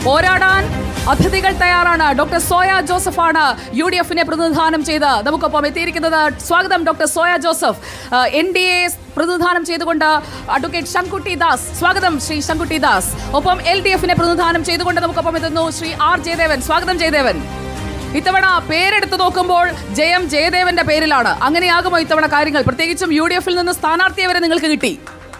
പോരാടാൻ അതിഥികൾ തയ്യാറാണ് ഡോക്ടർ സോയ ജോസഫാണ് യു ഡി എഫിനെ പ്രതിനിധാനം ചെയ്ത് നമുക്കൊപ്പം എത്തിയിരിക്കുന്നത് സ്വാഗതം doctor Soya Joseph N D A പ്രതിനിധാനം ചെയ്തുകൊണ്ട് അഡ്വക്കേറ്റ് ശങ്കുട്ടി ദാസ് സ്വാഗതം ശ്രീ ശങ്കുട്ടി ദാസ് ഒപ്പം എൽ ഡി എഫിനെ പ്രതിനിധാനം ചെയ്തുകൊണ്ട് നമുക്കൊപ്പം എത്തുന്നു ശ്രീ ആർ ജയദേവൻ സ്വാഗതം ജയദേവൻ ഇത്തവണ പേരെടുത്ത് നോക്കുമ്പോൾ ജയം ജയദേവന്റെ പേരിലാണ് അങ്ങനെയാകുമോ ഇത്തവണ കാര്യങ്ങൾ പ്രത്യേകിച്ചും യു ഡി എഫിൽ നിന്ന് സ്ഥാനാർത്ഥിയെ വരെ നിങ്ങൾക്ക് കിട്ടി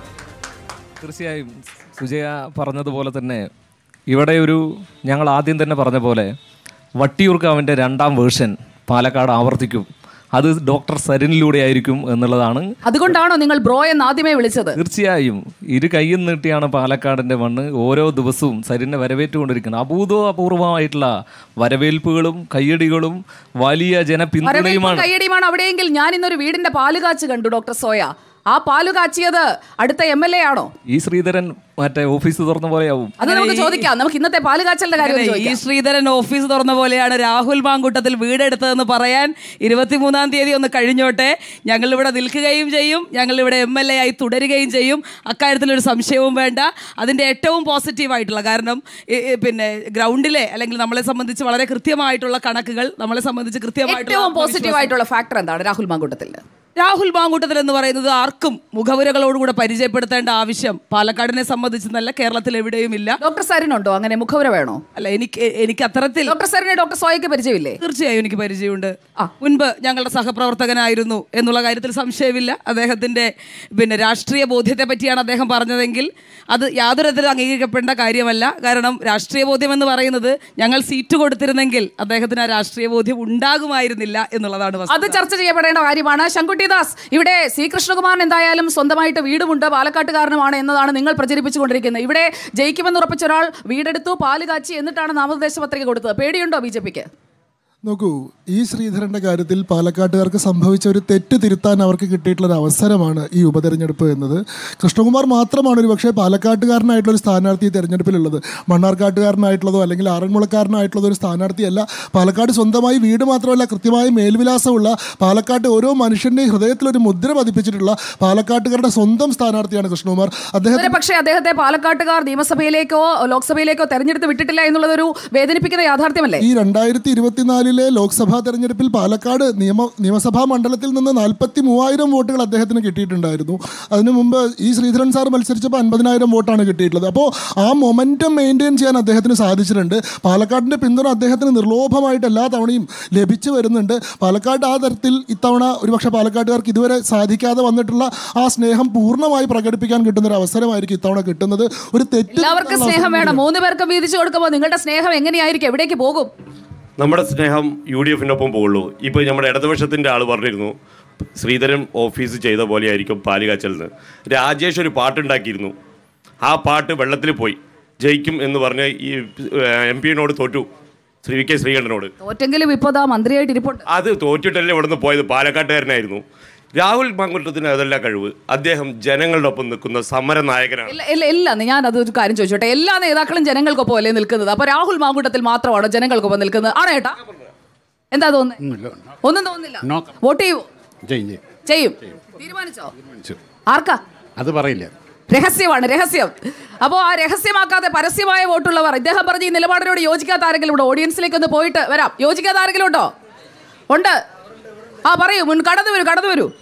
തീർച്ചയായും സുജയ പറഞ്ഞതുപോലെ തന്നെ ഇവിടെ ഒരു ഞങ്ങൾ ആദ്യം തന്നെ പറഞ്ഞ പോലെ വട്ടിയൂർക്കാവിൻ്റെ രണ്ടാം വേർഷൻ പാലക്കാട് ആവർത്തിക്കും അത് ഡോക്ടർ സരിനിലൂടെ ആയിരിക്കും എന്നുള്ളതാണ് അതുകൊണ്ടാണോ നിങ്ങൾ ബ്രോ എന്ന് ആദ്യമേ വിളിച്ചത് തീർച്ചയായും ഇരു കൈയിൽ നീട്ടിയാണ് പാലക്കാടിൻ്റെ മണ്ണ് ഓരോ ദിവസവും സരിനെ വരവേറ്റുകൊണ്ടിരിക്കുന്നത് അഭൂതോ അപൂർവമായിട്ടുള്ള വരവേൽപ്പുകളും കയ്യടികളും വലിയ വരവേൽപ്പും ജനപിന്തുണയുമാണ് കയ്യടിയുമാണ് അവിടെയെങ്കിൽ ഞാൻ ഇന്നൊരു വീടിന്റെ പാല് കാച്ച് കണ്ടു ഡോക്ടർ സോയ ആ പാല് കാച്ചിയത് അടുത്ത എം എൽ എ ആണോ ഈ ശ്രീധരൻ മറ്റേ ഓഫീസ് തുറന്ന പോലെയാവും അത് നമുക്ക് ചോദിക്കാം നമുക്ക് ഇന്നത്തെ പാല് കാച്ചലിന്റെ കാര്യം ഒന്ന് ഈ ചോദിക്കാം ശ്രീധരൻ ഓഫീസ് തുറന്ന പോലെയാണ് രാഹുൽ മാങ്കൂട്ടത്തിൽ വീടെടുത്തതെന്ന് പറയാൻ ഇരുപത്തിമൂന്നാം തീയതി ഒന്ന് കഴിഞ്ഞോട്ടെ ഞങ്ങൾ ഇവിടെ നിൽക്കുകയും ചെയ്യും ഞങ്ങൾ ഇവിടെ എം എൽ എ ആയി തുടരുകയും ചെയ്യും അക്കാര്യത്തിൽ ഒരു സംശയവും വേണ്ട അതിൻ്റെ ഏറ്റവും പോസിറ്റീവായിട്ടുള്ള കാരണം ഈ- ഈ പിന്നെ ഗ്രൗണ്ടിലെ അല്ലെങ്കിൽ നമ്മളെ സംബന്ധിച്ച് വളരെ കൃത്യമായിട്ടുള്ള കണക്കുകൾ നമ്മളെ സംബന്ധിച്ച് കൃത്യമായിട്ടുള്ള ഏറ്റവും പോസിറ്റീവ് ആയിട്ടുള്ള ഫാക്ടർ എന്താണ് രാഹുൽ മാങ്കൂട്ടത്തിൽ രാഹുൽ മാങ്കൂട്ടത്തിൽ എന്ന് പറയുന്നത് ആർക്കും മുഖവുരകളോടുകൂടെ പരിചയപ്പെടുത്തേണ്ട ആവശ്യം പാലക്കാടിനെ സംബന്ധിച്ചെന്നല്ല കേരളത്തിൽ എവിടെയും ഇല്ല ഡോക്ടർ സരിനുണ്ടോ അങ്ങനെ മുഖവര വേണോ അല്ല എനിക്ക് എനിക്ക് അത്തരത്തിൽ ഡോക്ടർ സരിനെ ഡോക്ടർ സോയക്ക് പരിചയമില്ലേ തീർച്ചയായും എനിക്ക് പരിചയമുണ്ട് മുൻപ് ഞങ്ങളുടെ സഹപ്രവർത്തകനായിരുന്നു എന്നുള്ള കാര്യത്തിൽ സംശയമില്ല അദ്ദേഹത്തിന്റെ പിന്നെ രാഷ്ട്രീയ ബോധ്യത്തെ പറ്റിയാണ് അദ്ദേഹം പറഞ്ഞതെങ്കിൽ അത് യാതൊരു തരത്തിലും അംഗീകരിക്കപ്പെടേണ്ട കാര്യമല്ല കാരണം രാഷ്ട്രീയ ബോധ്യം എന്ന് പറയുന്നത് ഞങ്ങൾ സീറ്റ് കൊടുത്തിരുന്നെങ്കിൽ അദ്ദേഹത്തിന് ആ രാഷ്ട്രീയ ബോധ്യം ഉണ്ടാകുമായിരുന്നില്ല എന്നുള്ളതാണ് വസ്തുത. അത് ചർച്ച ചെയ്യപ്പെടേണ്ട കാര്യമാണ് ശങ്കുട്ടി ദാസ് ഇവിടെ സി കൃഷ്ണകുമാരൻ എന്തായാലും സ്വന്തമായിട്ട് വീടുമുണ്ട് പാലക്കാട്ടുകാരനുമാണ് എന്നതാണ് നിങ്ങൾ പ്രചരിപ്പിച്ചുകൊണ്ടിരിക്കുന്നത് ഇവിടെ ജയിക്കുമെന്ന് ഉറപ്പിച്ച ഒരാൾ വീടെടുത്തു പാല് കാച്ചി എന്നിട്ടാണ് നാമനിർദ്ദേശ പത്രിക കൊടുത്തത് പേടിയുണ്ടോ ബി ജെ പിക്ക് നോക്കൂ ഈ ശ്രീധരന്റെ കാര്യത്തിൽ പാലക്കാട്ടുകാർക്ക് സംഭവിച്ച ഒരു തെറ്റ് തിരുത്താൻ അവർക്ക് കിട്ടിയിട്ടുള്ള ഒരു അവസരമാണ് ഈ ഉപതെരഞ്ഞെടുപ്പ് എന്നത് കൃഷ്ണകുമാർ മാത്രമാണ് ഒരു പക്ഷേ പാലക്കാട്ടുകാരനായിട്ടുള്ള ഒരു സ്ഥാനാർത്ഥി ഈ തെരഞ്ഞെടുപ്പിലുള്ളത് മണ്ണാർക്കാട്ടുകാരനായിട്ടുള്ളതോ അല്ലെങ്കിൽ ആറന്മുളക്കാരനായിട്ടുള്ളതോ ഒരു സ്ഥാനാർത്ഥിയല്ല പാലക്കാട് സ്വന്തമായി വീട് മാത്രമല്ല കൃത്യമായ മേൽവിലാസമുള്ള പാലക്കാട്ട് ഓരോ മനുഷ്യൻ്റെയും ഹൃദയത്തിൽ ഒരു മുദ്ര പതിപ്പിച്ചിട്ടുള്ള പാലക്കാട്ടുകാരുടെ സ്വന്തം സ്ഥാനാർത്ഥിയാണ് കൃഷ്ണകുമാർ അദ്ദേഹം ഇതുവരെ പക്ഷേ അദ്ദേഹത്തെ പാലക്കാട്ടുകാർ നിയമസഭയിലേക്കോ ലോക്സഭയിലേക്കോ തെരഞ്ഞെടുത്ത് വിട്ടിട്ടില്ല എന്നുള്ളതൊരു വേദനിപ്പിക്കുന്ന യാഥാർത്ഥ്യമല്ലേ ഈ രണ്ടായിരത്തി ഇരുപത്തിനാലിലെ ലോക്സഭാ തെരഞ്ഞെടുപ്പിൽ പാലക്കാട് നിയമ നിയമസഭാ മണ്ഡലത്തിൽ നിന്ന് നാൽപ്പത്തി മൂവായിരം വോട്ടുകൾ അദ്ദേഹത്തിന് കിട്ടിയിട്ടുണ്ടായിരുന്നു അതിനു മുമ്പ് ഈ ശ്രീധരൻ സാർ മത്സരിച്ചപ്പോൾ അൻപതിനായിരം വോട്ടാണ് കിട്ടിയിട്ടുള്ളത് അപ്പോൾ ആ മൊമെൻറ്റം മെയിൻറ്റെയിൻ ചെയ്യാൻ അദ്ദേഹത്തിന് സാധിച്ചിട്ടുണ്ട് പാലക്കാടിൻ്റെ പിന്തുണ അദ്ദേഹത്തിന് നിർലോഭമായിട്ട് എല്ലാ തവണയും ലഭിച്ചു വരുന്നുണ്ട് പാലക്കാട് ആ തരത്തിൽ ഇത്തവണ ഒരുപക്ഷെ പാലക്കാട്ടുകാർക്ക് ഇതുവരെ സാധിക്കാതെ വന്നിട്ടുള്ള ആ സ്നേഹം പൂർണ്ണമായി പ്രകടിപ്പിക്കാൻ കിട്ടുന്ന ഒരു അവസരമായിരിക്കും ഇത്തവണ കിട്ടുന്നത് ഒരു തെറ്റ് എല്ലാവർക്കും സ്നേഹം വേണം മൂന്ന് പേർക്കും വീതിച്ചു കൊടുക്കുമ്പോൾ നിങ്ങളുടെ സ്നേഹം എങ്ങനെയായിരിക്കും എവിടേക്ക് പോകും നമ്മുടെ സ്നേഹം യു ഡി എഫിനൊപ്പം പോകുള്ളൂ ഇപ്പോൾ നമ്മുടെ ഇടതുപക്ഷത്തിൻ്റെ ആൾ പറഞ്ഞിരുന്നു ശ്രീധരൻ ഓഫീസ് ചെയ്ത പോലെയായിരിക്കും പാലുകാച്ചലിന് രാജേഷ് ഒരു പാട്ടുണ്ടാക്കിയിരുന്നു ആ പാട്ട് വെള്ളത്തിൽ പോയി ജയിക്കും എന്ന് പറഞ്ഞ് ഈ എം പിയോട് തോറ്റു ശ്രീ വി കെ ശ്രീകണ്ഠനോട് തോറ്റെങ്കിലും ഇപ്പോ ദാ മന്ത്രിയായിട്ട് ഇരിപ്പുണ്ട് അത് തോറ്റിട്ടല്ലേ ഇവിടുന്ന് പോയത് പാലക്കാട്ടുകാരനായിരുന്നു രാഹുൽ മാങ്കുട്ടത്തിന് അതല്ല കഴിവ് അദ്ദേഹം ജനങ്ങളുടെ ഒപ്പം നിൽക്കുന്ന സമരനായകനാണ് ഇല്ല ഇല്ല ഇല്ല ഞാൻ അതൊരു കാര്യം ചോദിച്ചോട്ടെ എല്ലാ നേതാക്കളും ജനങ്ങൾക്കൊപ്പം അല്ലേ നിൽക്കുന്നത് അപ്പൊ രാഹുൽ മാങ്കൂട്ടത്തിൽ മാത്രമാണോ ജനങ്ങൾക്കൊപ്പം നിൽക്കുന്നത് ആണോ ഏട്ടാ എന്താ തോന്നുന്നത് ഒന്നും തോന്നുന്നില്ല വോട്ട് ചെയ്യുമോ ചെയ്യും ചെയ്യും തീരുമാനിച്ചോ ആർക്കാ അത് പറയില്ല രഹസ്യമാണ് രഹസ്യം അപ്പോൾ ആ രഹസ്യമാക്കാതെ പരസ്യമായ വോട്ടുള്ളവർ ഇദ്ദേഹം പറഞ്ഞ ഈ നിലപാടിനോട് യോജിക്കാത്ത ആരെങ്കിലും ഉണ്ടോ ഓഡിയൻസിലേക്ക് ഒന്ന് പോയിട്ട് വരാം യോജിക്കാത്ത ആരെങ്കിലും ഉണ്ടോ ഉണ്ട് ആ പറയൂ മുൻ കടന്നു വരൂ കടന്നു വരൂ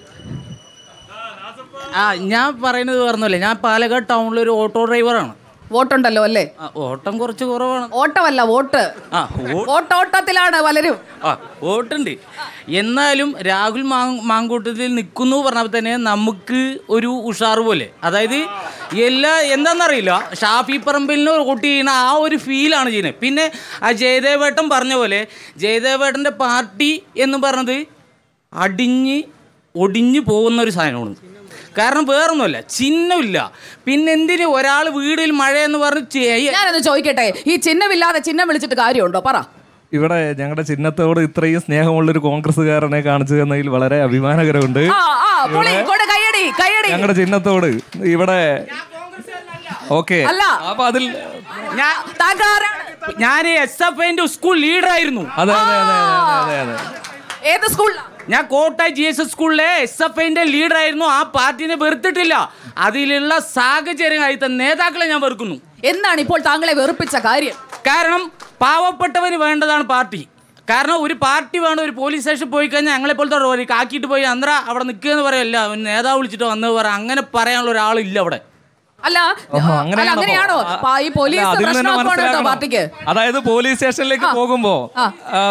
ആ ഞാൻ പറയുന്നത് പറഞ്ഞല്ലേ ഞാൻ പാലക്കാട് ടൗണിൽ ഒരു ഓട്ടോ ഡ്രൈവറാണ് വോട്ടുണ്ടല്ലോ അല്ലേ ആ, ഓട്ടം കുറച്ച് കുറവാണ് ഓട്ടമല്ല വോട്ട് ആ വോ- വോട്ടോട്ടത്തിലാണ് പലരും ആ വോട്ടുണ്ട് എന്നാലും രാഹുൽ മാങ് മാങ്കൂട്ടത്തിൽ നിൽക്കുന്നു പറഞ്ഞപ്പോൾ തന്നെ നമുക്ക് ഒരു ഉഷാറ് പോലെ അതായത് എല്ലാ എന്താണെന്നറിയില്ല ഷാഫി പറമ്പിലിന് വോട്ട് ചെയ്യുന്ന ആ ഒരു ഫീലാണ് ചെയ്യുന്നത് പിന്നെ ആ ജയദേവേട്ടൻ പറഞ്ഞ പോലെ ജയദേവേട്ടൻ്റെ പാർട്ടി എന്ന് പറഞ്ഞത് അടിഞ്ഞ് ഒടിഞ്ഞു പോകുന്ന ഒരു സാധനമാണ് കാരണം വേറൊന്നുമല്ല ചിഹ്നമില്ല പിന്നെ എന്തിന് ഒരാൾ വീടിൽ മഴ എന്ന് പറഞ്ഞ് ചെയ്യ ഞാനൊന്ന് ചോദിക്കട്ടെ ഈ ചിഹ്നമില്ലാതെ ചിഹ്നം വിളിച്ചിട്ട് കാര്യമുണ്ടോ പറ ഇവിടെ ഞങ്ങളുടെ ചിഹ്നത്തോട് ഇത്രയും സ്നേഹമുള്ളൊരു കോൺഗ്രസ്സുകാരനെ കാണിച്ചു തന്നതിൽ വളരെ അഭിമാനകരമുണ്ട് ആ ആ പൊളി കൊണ്ട് കയ്യടി കയ്യടി ഞങ്ങളുടെ ചിഹ്നത്തോട് ഇവിടെ ഓക്കെ അല്ല. അപ്പൊ അതിൽ ഞാൻ താങ്കൾ ആരാണ്? ഞാൻ എസ് എഫ് ഐന്റെ സ്കൂൾ ലീഡർ ആയിരുന്നു അതെ അതെ അതെ അതെ അതെ അതെ ഏത് സ്കൂളിലാ ഞാൻ കോട്ടായി ജി എസ് എസ് സ്കൂളിലെ എസ് എഫ് ഐന്റെ ലീഡറായിരുന്നു ആ പാർട്ടിനെ വെറുത്തിട്ടില്ല അതിലുള്ള സാഹചര്യമായിട്ട് നേതാക്കളെ ഞാൻ വെറുക്കുന്നു എന്താണ് ഇപ്പോൾ താങ്കളെ വെറുപ്പിച്ച കാര്യം കാരണം പാവപ്പെട്ടവന് വേണ്ടതാണ് പാർട്ടി കാരണം ഒരു പാർട്ടി വേണം ഒരു പോലീസ് സ്റ്റേഷൻ പോയി കഴിഞ്ഞാൽ ഞങ്ങളെപ്പോലത്തെ ഒരു കാക്കിയിട്ട് പോയി അന്തര അവിടെ നിൽക്കുക എന്ന് പറയല്ല ഒരു നേതാവ് വിളിച്ചിട്ട് വന്നത് പറ അങ്ങനെ പറയാനുള്ള ഒരാളില്ല അവിടെ അല്ല ഓഹോ, അല്ല, അങ്ങനെയാണോ? അങ്ങനെയാണോ ആ, പാ- ഈ പോലീസ് അല്ല, അതിൽ നിന്ന് പ്രശ്നമാക്കുവാണ് കേട്ടോ മനസ്സിലാക്കണം. പാർട്ടിക്ക് അതായത് പോലീസ് സ്റ്റേഷനിലേക്ക് ആ. പോകുമ്പോ ആ. ആ,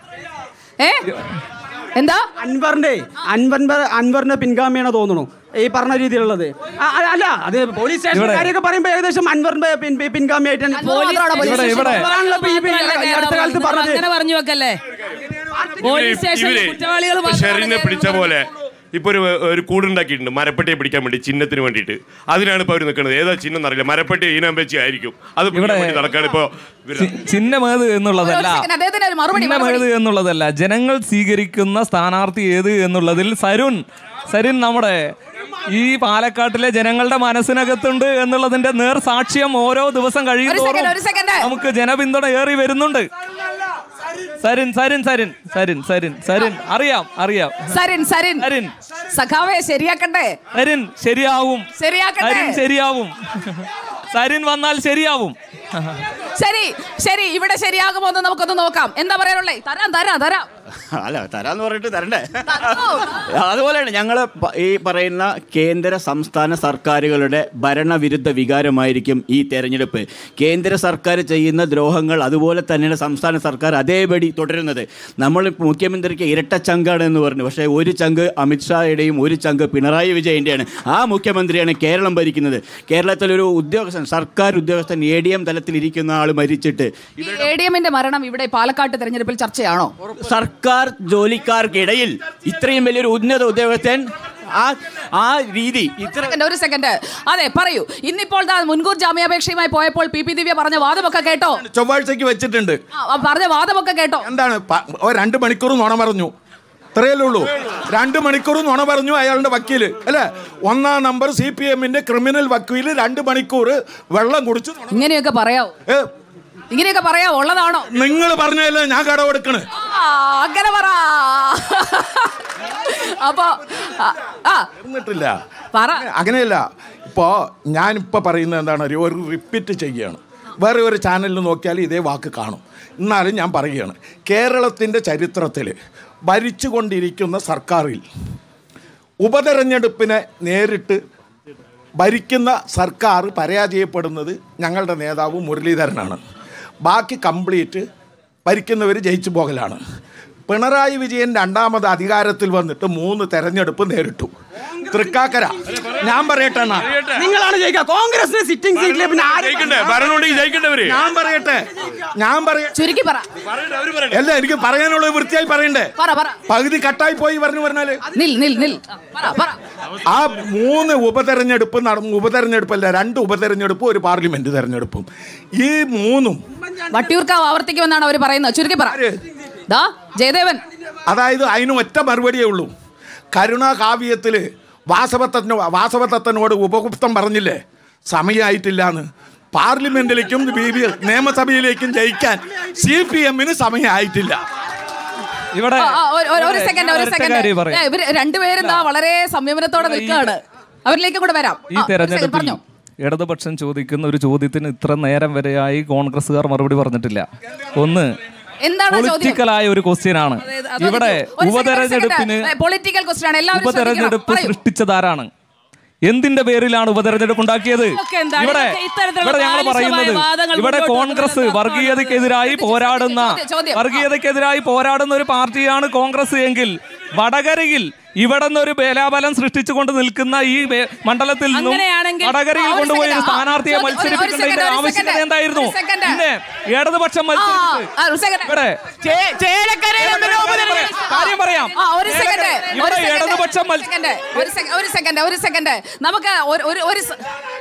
ഏ എന്താ അൻവറിന്റെ അൻവറിന്റെ അൻവറിന്റെ പിൻഗാമിയാണ് തോന്നുന്നു ഈ പറഞ്ഞ രീതിയിലുള്ളത് ആ, അ- അല്ല അത് പോലീസ് സ്റ്റേഷൻ ഇവിടെ. കാര്യമൊക്കെ പറയുമ്പോ ഏകദേശം അൻവറിന്റെ പിൻ- പിൻ- പിൻഗാമിയായിട്ടാണ് അൻവർ മാത്രമാണോ പോലീസ് ഇവിടെ, ഇവിടെ. അൻവറാണല്ലോ ഇപ്പൊ ഈ പി- ഈ അടുത്ത കാലത്ത് പറഞ്ഞത് അങ്ങനെ പറഞ്ഞു വെക്കല്ലേ പോലീസ് സ്റ്റേഷനിൽ ഇവര് കുറ്റവാളികൾ ഷെറിനെ പിടിച്ച പോലെ ഇപ്പൊ ഒരു ഒരു കൂടുണ്ടാക്കിയിട്ടുണ്ട് മരപ്പെട്ടിയെ പിടിക്കാൻ വേണ്ടി ചിഹ്നത്തിന് വേണ്ടിയിട്ട് അതിനാണ് ഇപ്പൊ അവർ നിൽക്കുന്നത് ഏതാ ചിഹ്നം എന്നറിയില്ല മരപ്പെട്ടി ഈനാമ്പേച്ചി ആയിരിക്കും അത് പിടിക്കാൻ ഇവിടെ- വേണ്ടി നടക്കാണ് ഇപ്പൊ ഇവര് ചി- ചിഹ്നമേത് എന്നുള്ളതല്ല ഒരു second, അദ്ദേഹത്തിന് ഒരു മറുപടി, ചിഹ്നമേത് മറുപടി. എന്നുള്ളതല്ല ജനങ്ങൾ സ്വീകരിക്കുന്ന സ്ഥാനാർത്ഥി ഏത് എന്നുള്ളതിൽ സരുൺ സരുൺ നമ്മുടെ ഈ പാലക്കാട്ടിലെ ജനങ്ങളുടെ മനസ്സിനകത്തുണ്ട് എന്നുള്ളതിന്റെ നേർ സാക്ഷ്യം ഓരോ ദിവസം കഴിയും ഒരു second, ഒരു second. നമുക്ക് ജനപിന്തുണ ഏറി വരുന്നുണ്ട് സരിൻ സരിൻ സരിൻ സരിൻ സരിൻ സരിൻ അറിയാം അറിയാം സരിൻ സരിൻ സരിൻ സഖാവെ ശരിയാക്കണ്ടേ സരിൻ ശരിയാവും ശരിയാക്കട്ടെ. സരിൻ ശരിയാവും സരിൻ വന്നാൽ ശരിയാവും ശരി ശരി ഇവിടെ ശരിയാകുമോ എന്ന് നമുക്കൊന്ന് നോക്കാം എന്താ പറയാനുള്ളേ തരാം തരാം തരാം അല്ല തരാന്ന് പറഞ്ഞിട്ട് തരണ്ടേ തന്നോ? അതുപോലെയാണ് ഞങ്ങൾ ഈ പറയുന്ന കേന്ദ്ര സംസ്ഥാന സർക്കാരുകളുടെ ഭരണവിരുദ്ധ വികാരമായിരിക്കും ഈ തെരഞ്ഞെടുപ്പ് കേന്ദ്ര സർക്കാർ ചെയ്യുന്ന ദ്രോഹങ്ങൾ അതുപോലെ തന്നെയാണ് സംസ്ഥാന സർക്കാർ അതേപടി തുടരുന്നത് നമ്മൾ മുഖ്യമന്ത്രിക്ക് ഇരട്ട ചങ്കാണ് എന്ന് പറഞ്ഞു പക്ഷേ ഒരു ചങ്ക് അമിത്ഷായുടെയും ഒരു ചങ്ക് പിണറായി വിജയൻ്റെയാണ് ആ മുഖ്യമന്ത്രിയാണ് കേരളം ഭരിക്കുന്നത് കേരളത്തിലൊരു ഉദ്യോഗസ്ഥൻ സർക്കാർ ഉദ്യോഗസ്ഥൻ എ ഡി എം തലത്തിലിരിക്കുന്ന ആൾ മരിച്ചിട്ട് ഈ എ ഡി എമ്മിന്റെ മരണം ഇവിടെ പാലക്കാട്ട് തെരഞ്ഞെടുപ്പിൽ ചർച്ചയാണോ സർക്കാർ ജോലിക്കാർക്കിടയിൽ ഇത്രയും വലിയൊരു ഉന്നത ഉദ്യോഗസ്ഥൻ ആ ആ രീതി ഇത്ര സെക്കൻഡ് ഒരു സെക്കൻഡ് അതെ പറയൂ ഇന്നിപ്പോൾ ദാ മുൻകൂർ ജാമ്യാപേക്ഷയുമായി പോയപ്പോൾ പി പി ദിവ്യ പറഞ്ഞ വാദമൊക്കെ കേട്ടോ ചൊവ്വാഴ്ചക്ക് വെച്ചിട്ടുണ്ട് ആ, ആ, പറഞ്ഞ വാദമൊക്കെ കേട്ടോ എന്താണ് പ- ഓ രണ്ട് മണിക്കൂർ നുണ പറഞ്ഞു ഇത്രയല്ലേ ഉള്ളൂ രണ്ട് മണിക്കൂർ നുണ പറഞ്ഞു അയാളുടെ വക്കീല് അല്ലേ ഒന്നാം നമ്പർ സി പി എമ്മിന്റെ ക്രിമിനൽ വക്കീല് രണ്ട് മണിക്കൂർ വെള്ളം കുടിച്ച് നുണ- ഇങ്ങനെയൊക്കെ പറയാവോ ഏ, ഇങ്ങനെയൊക്കെ പറയാവോ ഉള്ളതാണോ നിങ്ങൾ പറഞ്ഞതല്ലേ ഞാൻ കടമെടുക്കണ് ആ, അങ്ങനെ പറ അപ്പൊ ആ, ആ എന്നിട്ടില്ല പറ അങ്ങനെയല്ല ഇപ്പോ ഞാനിപ്പോ പറയുന്നത് എന്താണ് അറിയോ ഒരു റിപ്പീറ്റ് ചെയ്യുകയാണ് വേറെ ഒരു ചാനലിൽ നോക്കിയാൽ ഇതേ വാക്ക് കാണും എന്നാലും ഞാൻ പറയുകയാണ് കേരളത്തിൻ്റെ ചരിത്രത്തിൽ ഭരിച്ചുകൊണ്ടിരിക്കുന്ന സർക്കാരിൽ ഉപതെരഞ്ഞെടുപ്പിനെ നേരിട്ട് ഭരിക്കുന്ന സർക്കാർ പരാജയപ്പെടുന്നത് ഞങ്ങളുടെ നേതാവ് മുരളീധരനാണ് ബാക്കി കംപ്ലീറ്റ് ഭരിക്കുന്നവർ ജയിച്ചു പോകലാണ് പിണറായി വിജയൻ രണ്ടാമത് അധികാരത്തിൽ വന്നിട്ട് മൂന്ന് തെരഞ്ഞെടുപ്പ് നേരിട്ടു തൃക്കാക്കര ഞാൻ പറയട്ടെ അണ്ണാ. നിങ്ങളാണ് ജയിക്കുക കോൺഗ്രസിന് സിറ്റിംഗ് സീറ്റിലെ പിന്നെ ആര് ജയിക്കണ്ടേ ഭരണമുണ്ടെങ്കിൽ ജയിക്കണ്ടവര് ഞാൻ പറയട്ടെ ഞാൻ പറയ ചുരുക്കി പറ അല്ല എനിക്ക് പറയാനുള്ളത് വൃത്തിയായി പറയണ്ടേ പറ പറ പകുതി കട്ടായി പോയി പറഞ്ഞു പറഞ്ഞാല് നിൽ നിൽ നിൽ ആ, പറ പറ ആ മൂന്ന് ഉപതെരഞ്ഞെടുപ്പ് നടന്നു ഉപതെരഞ്ഞെടുപ്പല്ല രണ്ട് ഉപതെരഞ്ഞെടുപ്പും ഒരു പാർലമെന്റ് തെരഞ്ഞെടുപ്പും ഈ മൂന്നും വട്ടിയൂർക്കാവ് ആവർത്തിക്കുമെന്നാണ് അവർ പറയുന്നത് ചുരുക്കി പറ ദാ ജയദേവൻ അതായത് അതിന് ഒറ്റ മറുപടിയേ ഉള്ളൂ കരുണാ കാവ്യത്തിൽ വാസവത്തന് വാസവത്തനോട് ഉപഗുപ്തം പറഞ്ഞില്ലേ സമയമായിട്ടില്ലാന്ന് പാർലമെന്റിലേക്കും ബി ബി നിയമസഭയിലേക്കും ജയിക്കാൻ സി പി എമ്മിന് സമയമായിട്ടില്ല ഇവിടെ ആ, ആ, ഒരു- ഒരു- ഒരു ഇവിടെ സെക്കൻഡ് ഞാൻ ഒരു ഒരൊറ്റ സെക്കൻഡ് കാര്യം പറയാം. ഏ, ഇവര് രണ്ടുപേരും ദാ വളരെ സംയമനത്തോടെ നിൽക്കുകയാണ് അവരിലേക്ക് കൂടെ വരാം ഈ ആ, ഒരു second തെരഞ്ഞെടുപ്പിൽ പറഞ്ഞോ ഇടതുപക്ഷം ചോദിക്കുന്ന ഒരു ചോദ്യത്തിന് ഇത്ര നേരം വരെയായി കോൺഗ്രസ്സുകാർ മറുപടി പറഞ്ഞിട്ടില്ല ഒന്ന് എന്താണ് ആ ചോദ്യം പൊളിറ്റിക്കലായ ഒരു ക്വസ്റ്റ്യൻ ആണ് ഇവിടെ ഉപതെരഞ്ഞെടുപ്പിന് പൊളിറ്റിക്കൽ ക്വസ്റ്റ്യൻ ആണ് എല്ലാവരും ശ്രദ്ധിക്കണം. ഉപതെരഞ്ഞെടുപ്പ് പറയൂ. സൃഷ്ടിച്ചതാരാണ് എന്തിന്റെ പേരിലാണ് ഉപതെരഞ്ഞെടുപ്പ് ഉണ്ടാക്കിയത് ഇതൊക്കെ എന്താണ്? ഇവിടെ ഇതൊക്കെ ഇത്തരത്തിലുള്ള ഇവിടെ ഞങ്ങൾ ബാലിശമായ പറയുന്നത് വാദങ്ങൾ ഇവിടെ മുന്നോട്ട് കോൺഗ്രസ് കൊണ്ടുവരുന്നത് വർഗീയതയ്ക്കെതിരായി പോരാടുന്ന ചോദ്യം, ചോദ്യം. വർഗീയതയ്ക്കെതിരായി പോരാടുന്ന ഒരു പാർട്ടിയാണ് കോൺഗ്രസ് എങ്കിൽ വടകരയിൽ ഇവിടെ നിന്നൊരു ബേലാബലം സൃഷ്ടിച്ചുകൊണ്ട് നിൽക്കുന്ന ഈ ബേ- മണ്ഡലത്തിൽ നിന്നും അങ്ങനെയാണെങ്കിൽ- വടകരയിൽ ആ, ഒരു കൊണ്ടുപോയി ഒരു second, ആ, സ്ഥാനാർത്ഥിയെ ചോദ്യം, ഒരു- ഒരു മത്സരിപ്പിക്കേണ്ടതിന്റെ second, ഒരു ആവശ്യകത second, എന്തായിരുന്നു ഒരു second. പിന്നെ ഇടതുപക്ഷം ആ, മത്സരിച്ചിട്ട് ആ, ഒരു second. ഇവിടെ ചേലക്കരയിൽ എന്തിനാ ഉപതെരഞ്ഞെടുപ്പ്? കാര്യം പറയാം ആ, ഒരു സെക്കൻഡ് ഇവിടെ ഒരു സെക്കൻഡ് ഇടതുപക്ഷം മത്സ- സെക്കൻഡ് ഒരു സെക്കൻഡ് ഒരു സെക്കൻഡ് ഒരു സെക്കൻഡ് നമുക്ക് ഒരു ഒരു ഒരു സ-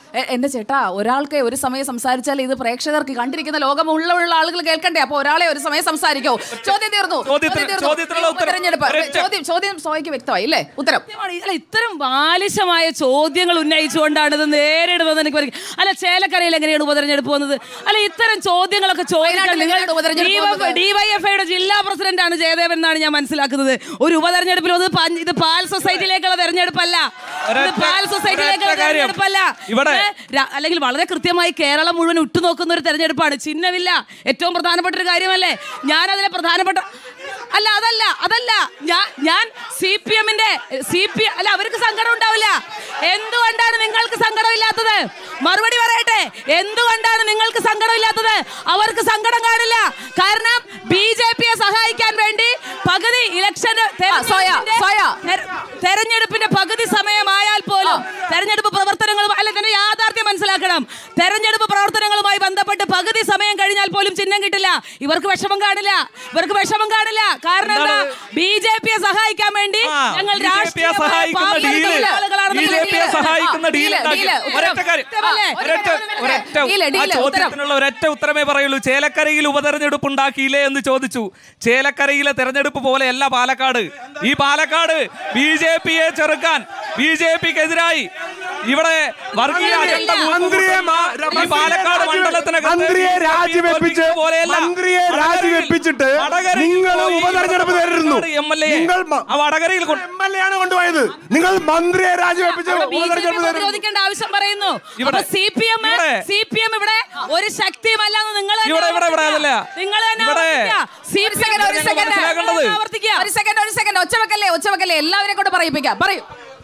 എ- എന്റെ ചേട്ടാ ഒരാൾക്ക് ഒരു സമയം സംസാരിച്ചാൽ ഇത് പ്രേക്ഷകർക്ക് കണ്ടിരിക്കുന്ന ലോകമുള്ള ആളുകൾ കേൾക്കണ്ടേ അപ്പൊ ഒരാളെ ഒരു സമയം സംസാരിക്കോ ചോദ്യം തീർന്നു ചോദ്യത്തിന്- ചോദ്യം തീർന്നു. ചോദ്യത്തിനുള്ള ഉത്തരം. ഉപതെരഞ്ഞെടുപ്പ് ഒരൊറ്റ- ചോദ്യം ചോദ്യം സോയ്ക്ക് വ്യക്തമായി അല്ലേ ഉത്തരം സത്യമാണ്. അല്ല ഇത്തരം ബാലിശമായ ചോദ്യങ്ങൾ ഉന്നയിച്ചുകൊണ്ടാണ് ഇത് നേരിടുന്നത് എനിക്ക് പറയും അല്ല ചേലക്കരയിൽ എങ്ങനെയാണ് ഉപതെരഞ്ഞെടുപ്പ് വന്നത് അല്ല ഇത്തരം ചോദ്യങ്ങളൊക്കെ വയനാട്ടിൽ എങ്ങനെയാണ് ഉപതെരഞ്ഞെടുപ്പ് വന്നത്? ഡിവൈഎഫ്ഐയുടെ ജില്ലാ പ്രസിഡന്റാണ് ജയദേവൻ എന്നാണ് ഞാൻ മനസ്സിലാക്കുന്നത് ഒരു ഉപതെരഞ്ഞെടുപ്പിൽ വന്നത് പഞ്ച്- ഇത് പാൽ സൊസൈറ്റിയിലേക്കുള്ള തെരഞ്ഞെടുപ്പല്ല ഇത് ഒരൊറ്റ- പാൽ സൊസൈറ്റിയിലേക്കുള്ള ഒരൊറ്റ കാര്യം. തെരഞ്ഞെടുപ്പല്ല ഇവിടെ- ഇത് ര- അല്ലെങ്കിൽ വളരെ കൃത്യമായി കേരളം മുഴുവൻ ഉറ്റുനോക്കുന്ന ഒരു തെരഞ്ഞെടുപ്പാണ് ചിഹ്നമില്ല ഏറ്റവും പ്രധാനപ്പെട്ട ഒരു കാര്യമല്ലേ ഞാൻ അതിലെ പ്രധാനപ്പെട്ട അല്ല അതല്ല അതല്ല ഞാൻ ഞാൻ സി പി എമ്മിന്റെ സി പി അല്ല അവർക്ക് സങ്കടം ഉണ്ടാവില്ല എന്തുകൊണ്ടാണ് നിങ്ങൾക്ക് സങ്കടമില്ലാത്തത് മറുപടി പറയട്ടെ എന്തുകൊണ്ടാണ് നിങ്ങൾക്ക് സങ്കടമില്ലാത്തത് അവർക്ക് സങ്കടം കാണില്ല കാരണം ബി ജെ പിയെ സഹായിക്കാൻ വേണ്ടി പകുതി ഇലക്ഷൻ സോയ, സോയ. തെരഞ്ഞെടുപ്പിന്റെ പകുതി സമയമായാൽ പോലും തെരഞ്ഞെടുപ്പ് പ്രവർത്തനങ്ങളും അല്ല ഇതിന്റെ യാഥാർത്ഥ്യം മനസ്സിലാക്കണം തെരഞ്ഞെടുപ്പ് പ്രവർത്തനങ്ങളുമായി ബന്ധപ്പെട്ട് പകുതി സമയം കഴിഞ്ഞാൽ പോലും ചിഹ്നം കിട്ടില്ല ഇവർക്ക് വിഷമം കാണില്ല ഇവർക്ക് വിഷമം കാണില്ല കാരണം എന്താ ബി ജെ പിയെ സഹായിക്കാൻ വേണ്ടി ആ, ഞങ്ങൾ BJP യെ രാഷ്ട്രീയമായി സഹായിക്കുന്ന പാർട്ടിയിലുള്ള ഡീല് ആളുകളാണെന്നുള്ള ബി ജെ പിയെ ഡീല്. സഹായിക്കുന്ന ആ, ഡീൽ ഡീല്, ഉണ്ടാക്കി ഡീല്, ഒരൊറ്റ കാര്യം ഉത്തരമല്ലേ? ഒരൊറ്റ ഒരൊറ്റ ഡീല്, ആ ഡീല്, ചോദ്യത്തിനുള്ള ഒരൊറ്റ ഉത്തരമേ പറയുള്ളൂ ചേലക്കരയിൽ ഉപതെരഞ്ഞെടുപ്പ് ഉണ്ടാക്കിയില്ലേ എന്ന് ചോദിച്ചു ചേലക്കരയിലെ തെരഞ്ഞെടുപ്പ് പോലെയല്ല പാലക്കാട് ഈ പാലക്കാട് ബി ജെ പിയെ ചെറുക്കാൻ ബി ജെ പിക്കെതിരായി ഇവിടെ വർഗീയ അജണ്ട മന്ത്രിയെ മാ- ഈ പാലക്കാട് മണ്ഡലത്തിനകത്ത് മന്ത്രിയെ BJP രാജിവെപ്പിച്ച് പോലെയല്ല. മന്ത്രിയെ വടകരയിൽ- രാജിവെപ്പിച്ചിട്ട് വടകരയിൽ നിങ്ങൾ പോയി ഉപതെരഞ്ഞെടുപ്പ് നേരിടുന്നു MLA നിങ്ങൾ മ- ആ വടകരയിൽ കൊണ്ട് എം എൽ എ ആണ് കൊണ്ടുപോയത് നിങ്ങൾ മന്ത്രിയെ രാജിവെപ്പിച്ച് അവിടെ ബി ജെ പി ഉപതെരഞ്ഞെടുപ്പ് നേരിടുന്നു പ്രതിരോധിക്കേണ്ട ആവശ്യം പറയുന്നു ഇവിടെ- സി പി എം ഇവിടെ- സി പി എം ഇവിടെ ഒരു ശക്തിയുമല്ലെന്ന് നിങ്ങൾ തന്നെ ഇവിടെ- ഇവിടെ- ഇവിടെ ആവർത്തിക്കുക. അതല്ല. നിങ്ങൾ തന്നെ ഇവിടെ- ആവർത്തിക്കുക. സി ഒരു പി എം സെക്കൻഡ് ഒരു ഞങ്ങൾ സെക്കൻഡ് മനസ്സിലാക്കേണ്ടത്. ആവർത്തിക്കുക ഒരു സെക്കൻഡ് ഒരു സെക്കൻഡ് ഒച്ചവെക്കല്ലേ ഒച്ചവെക്കല്ലേ എല്ലാവരെ കൊണ്ട് പറയിപ്പിക്കാം പറയൂ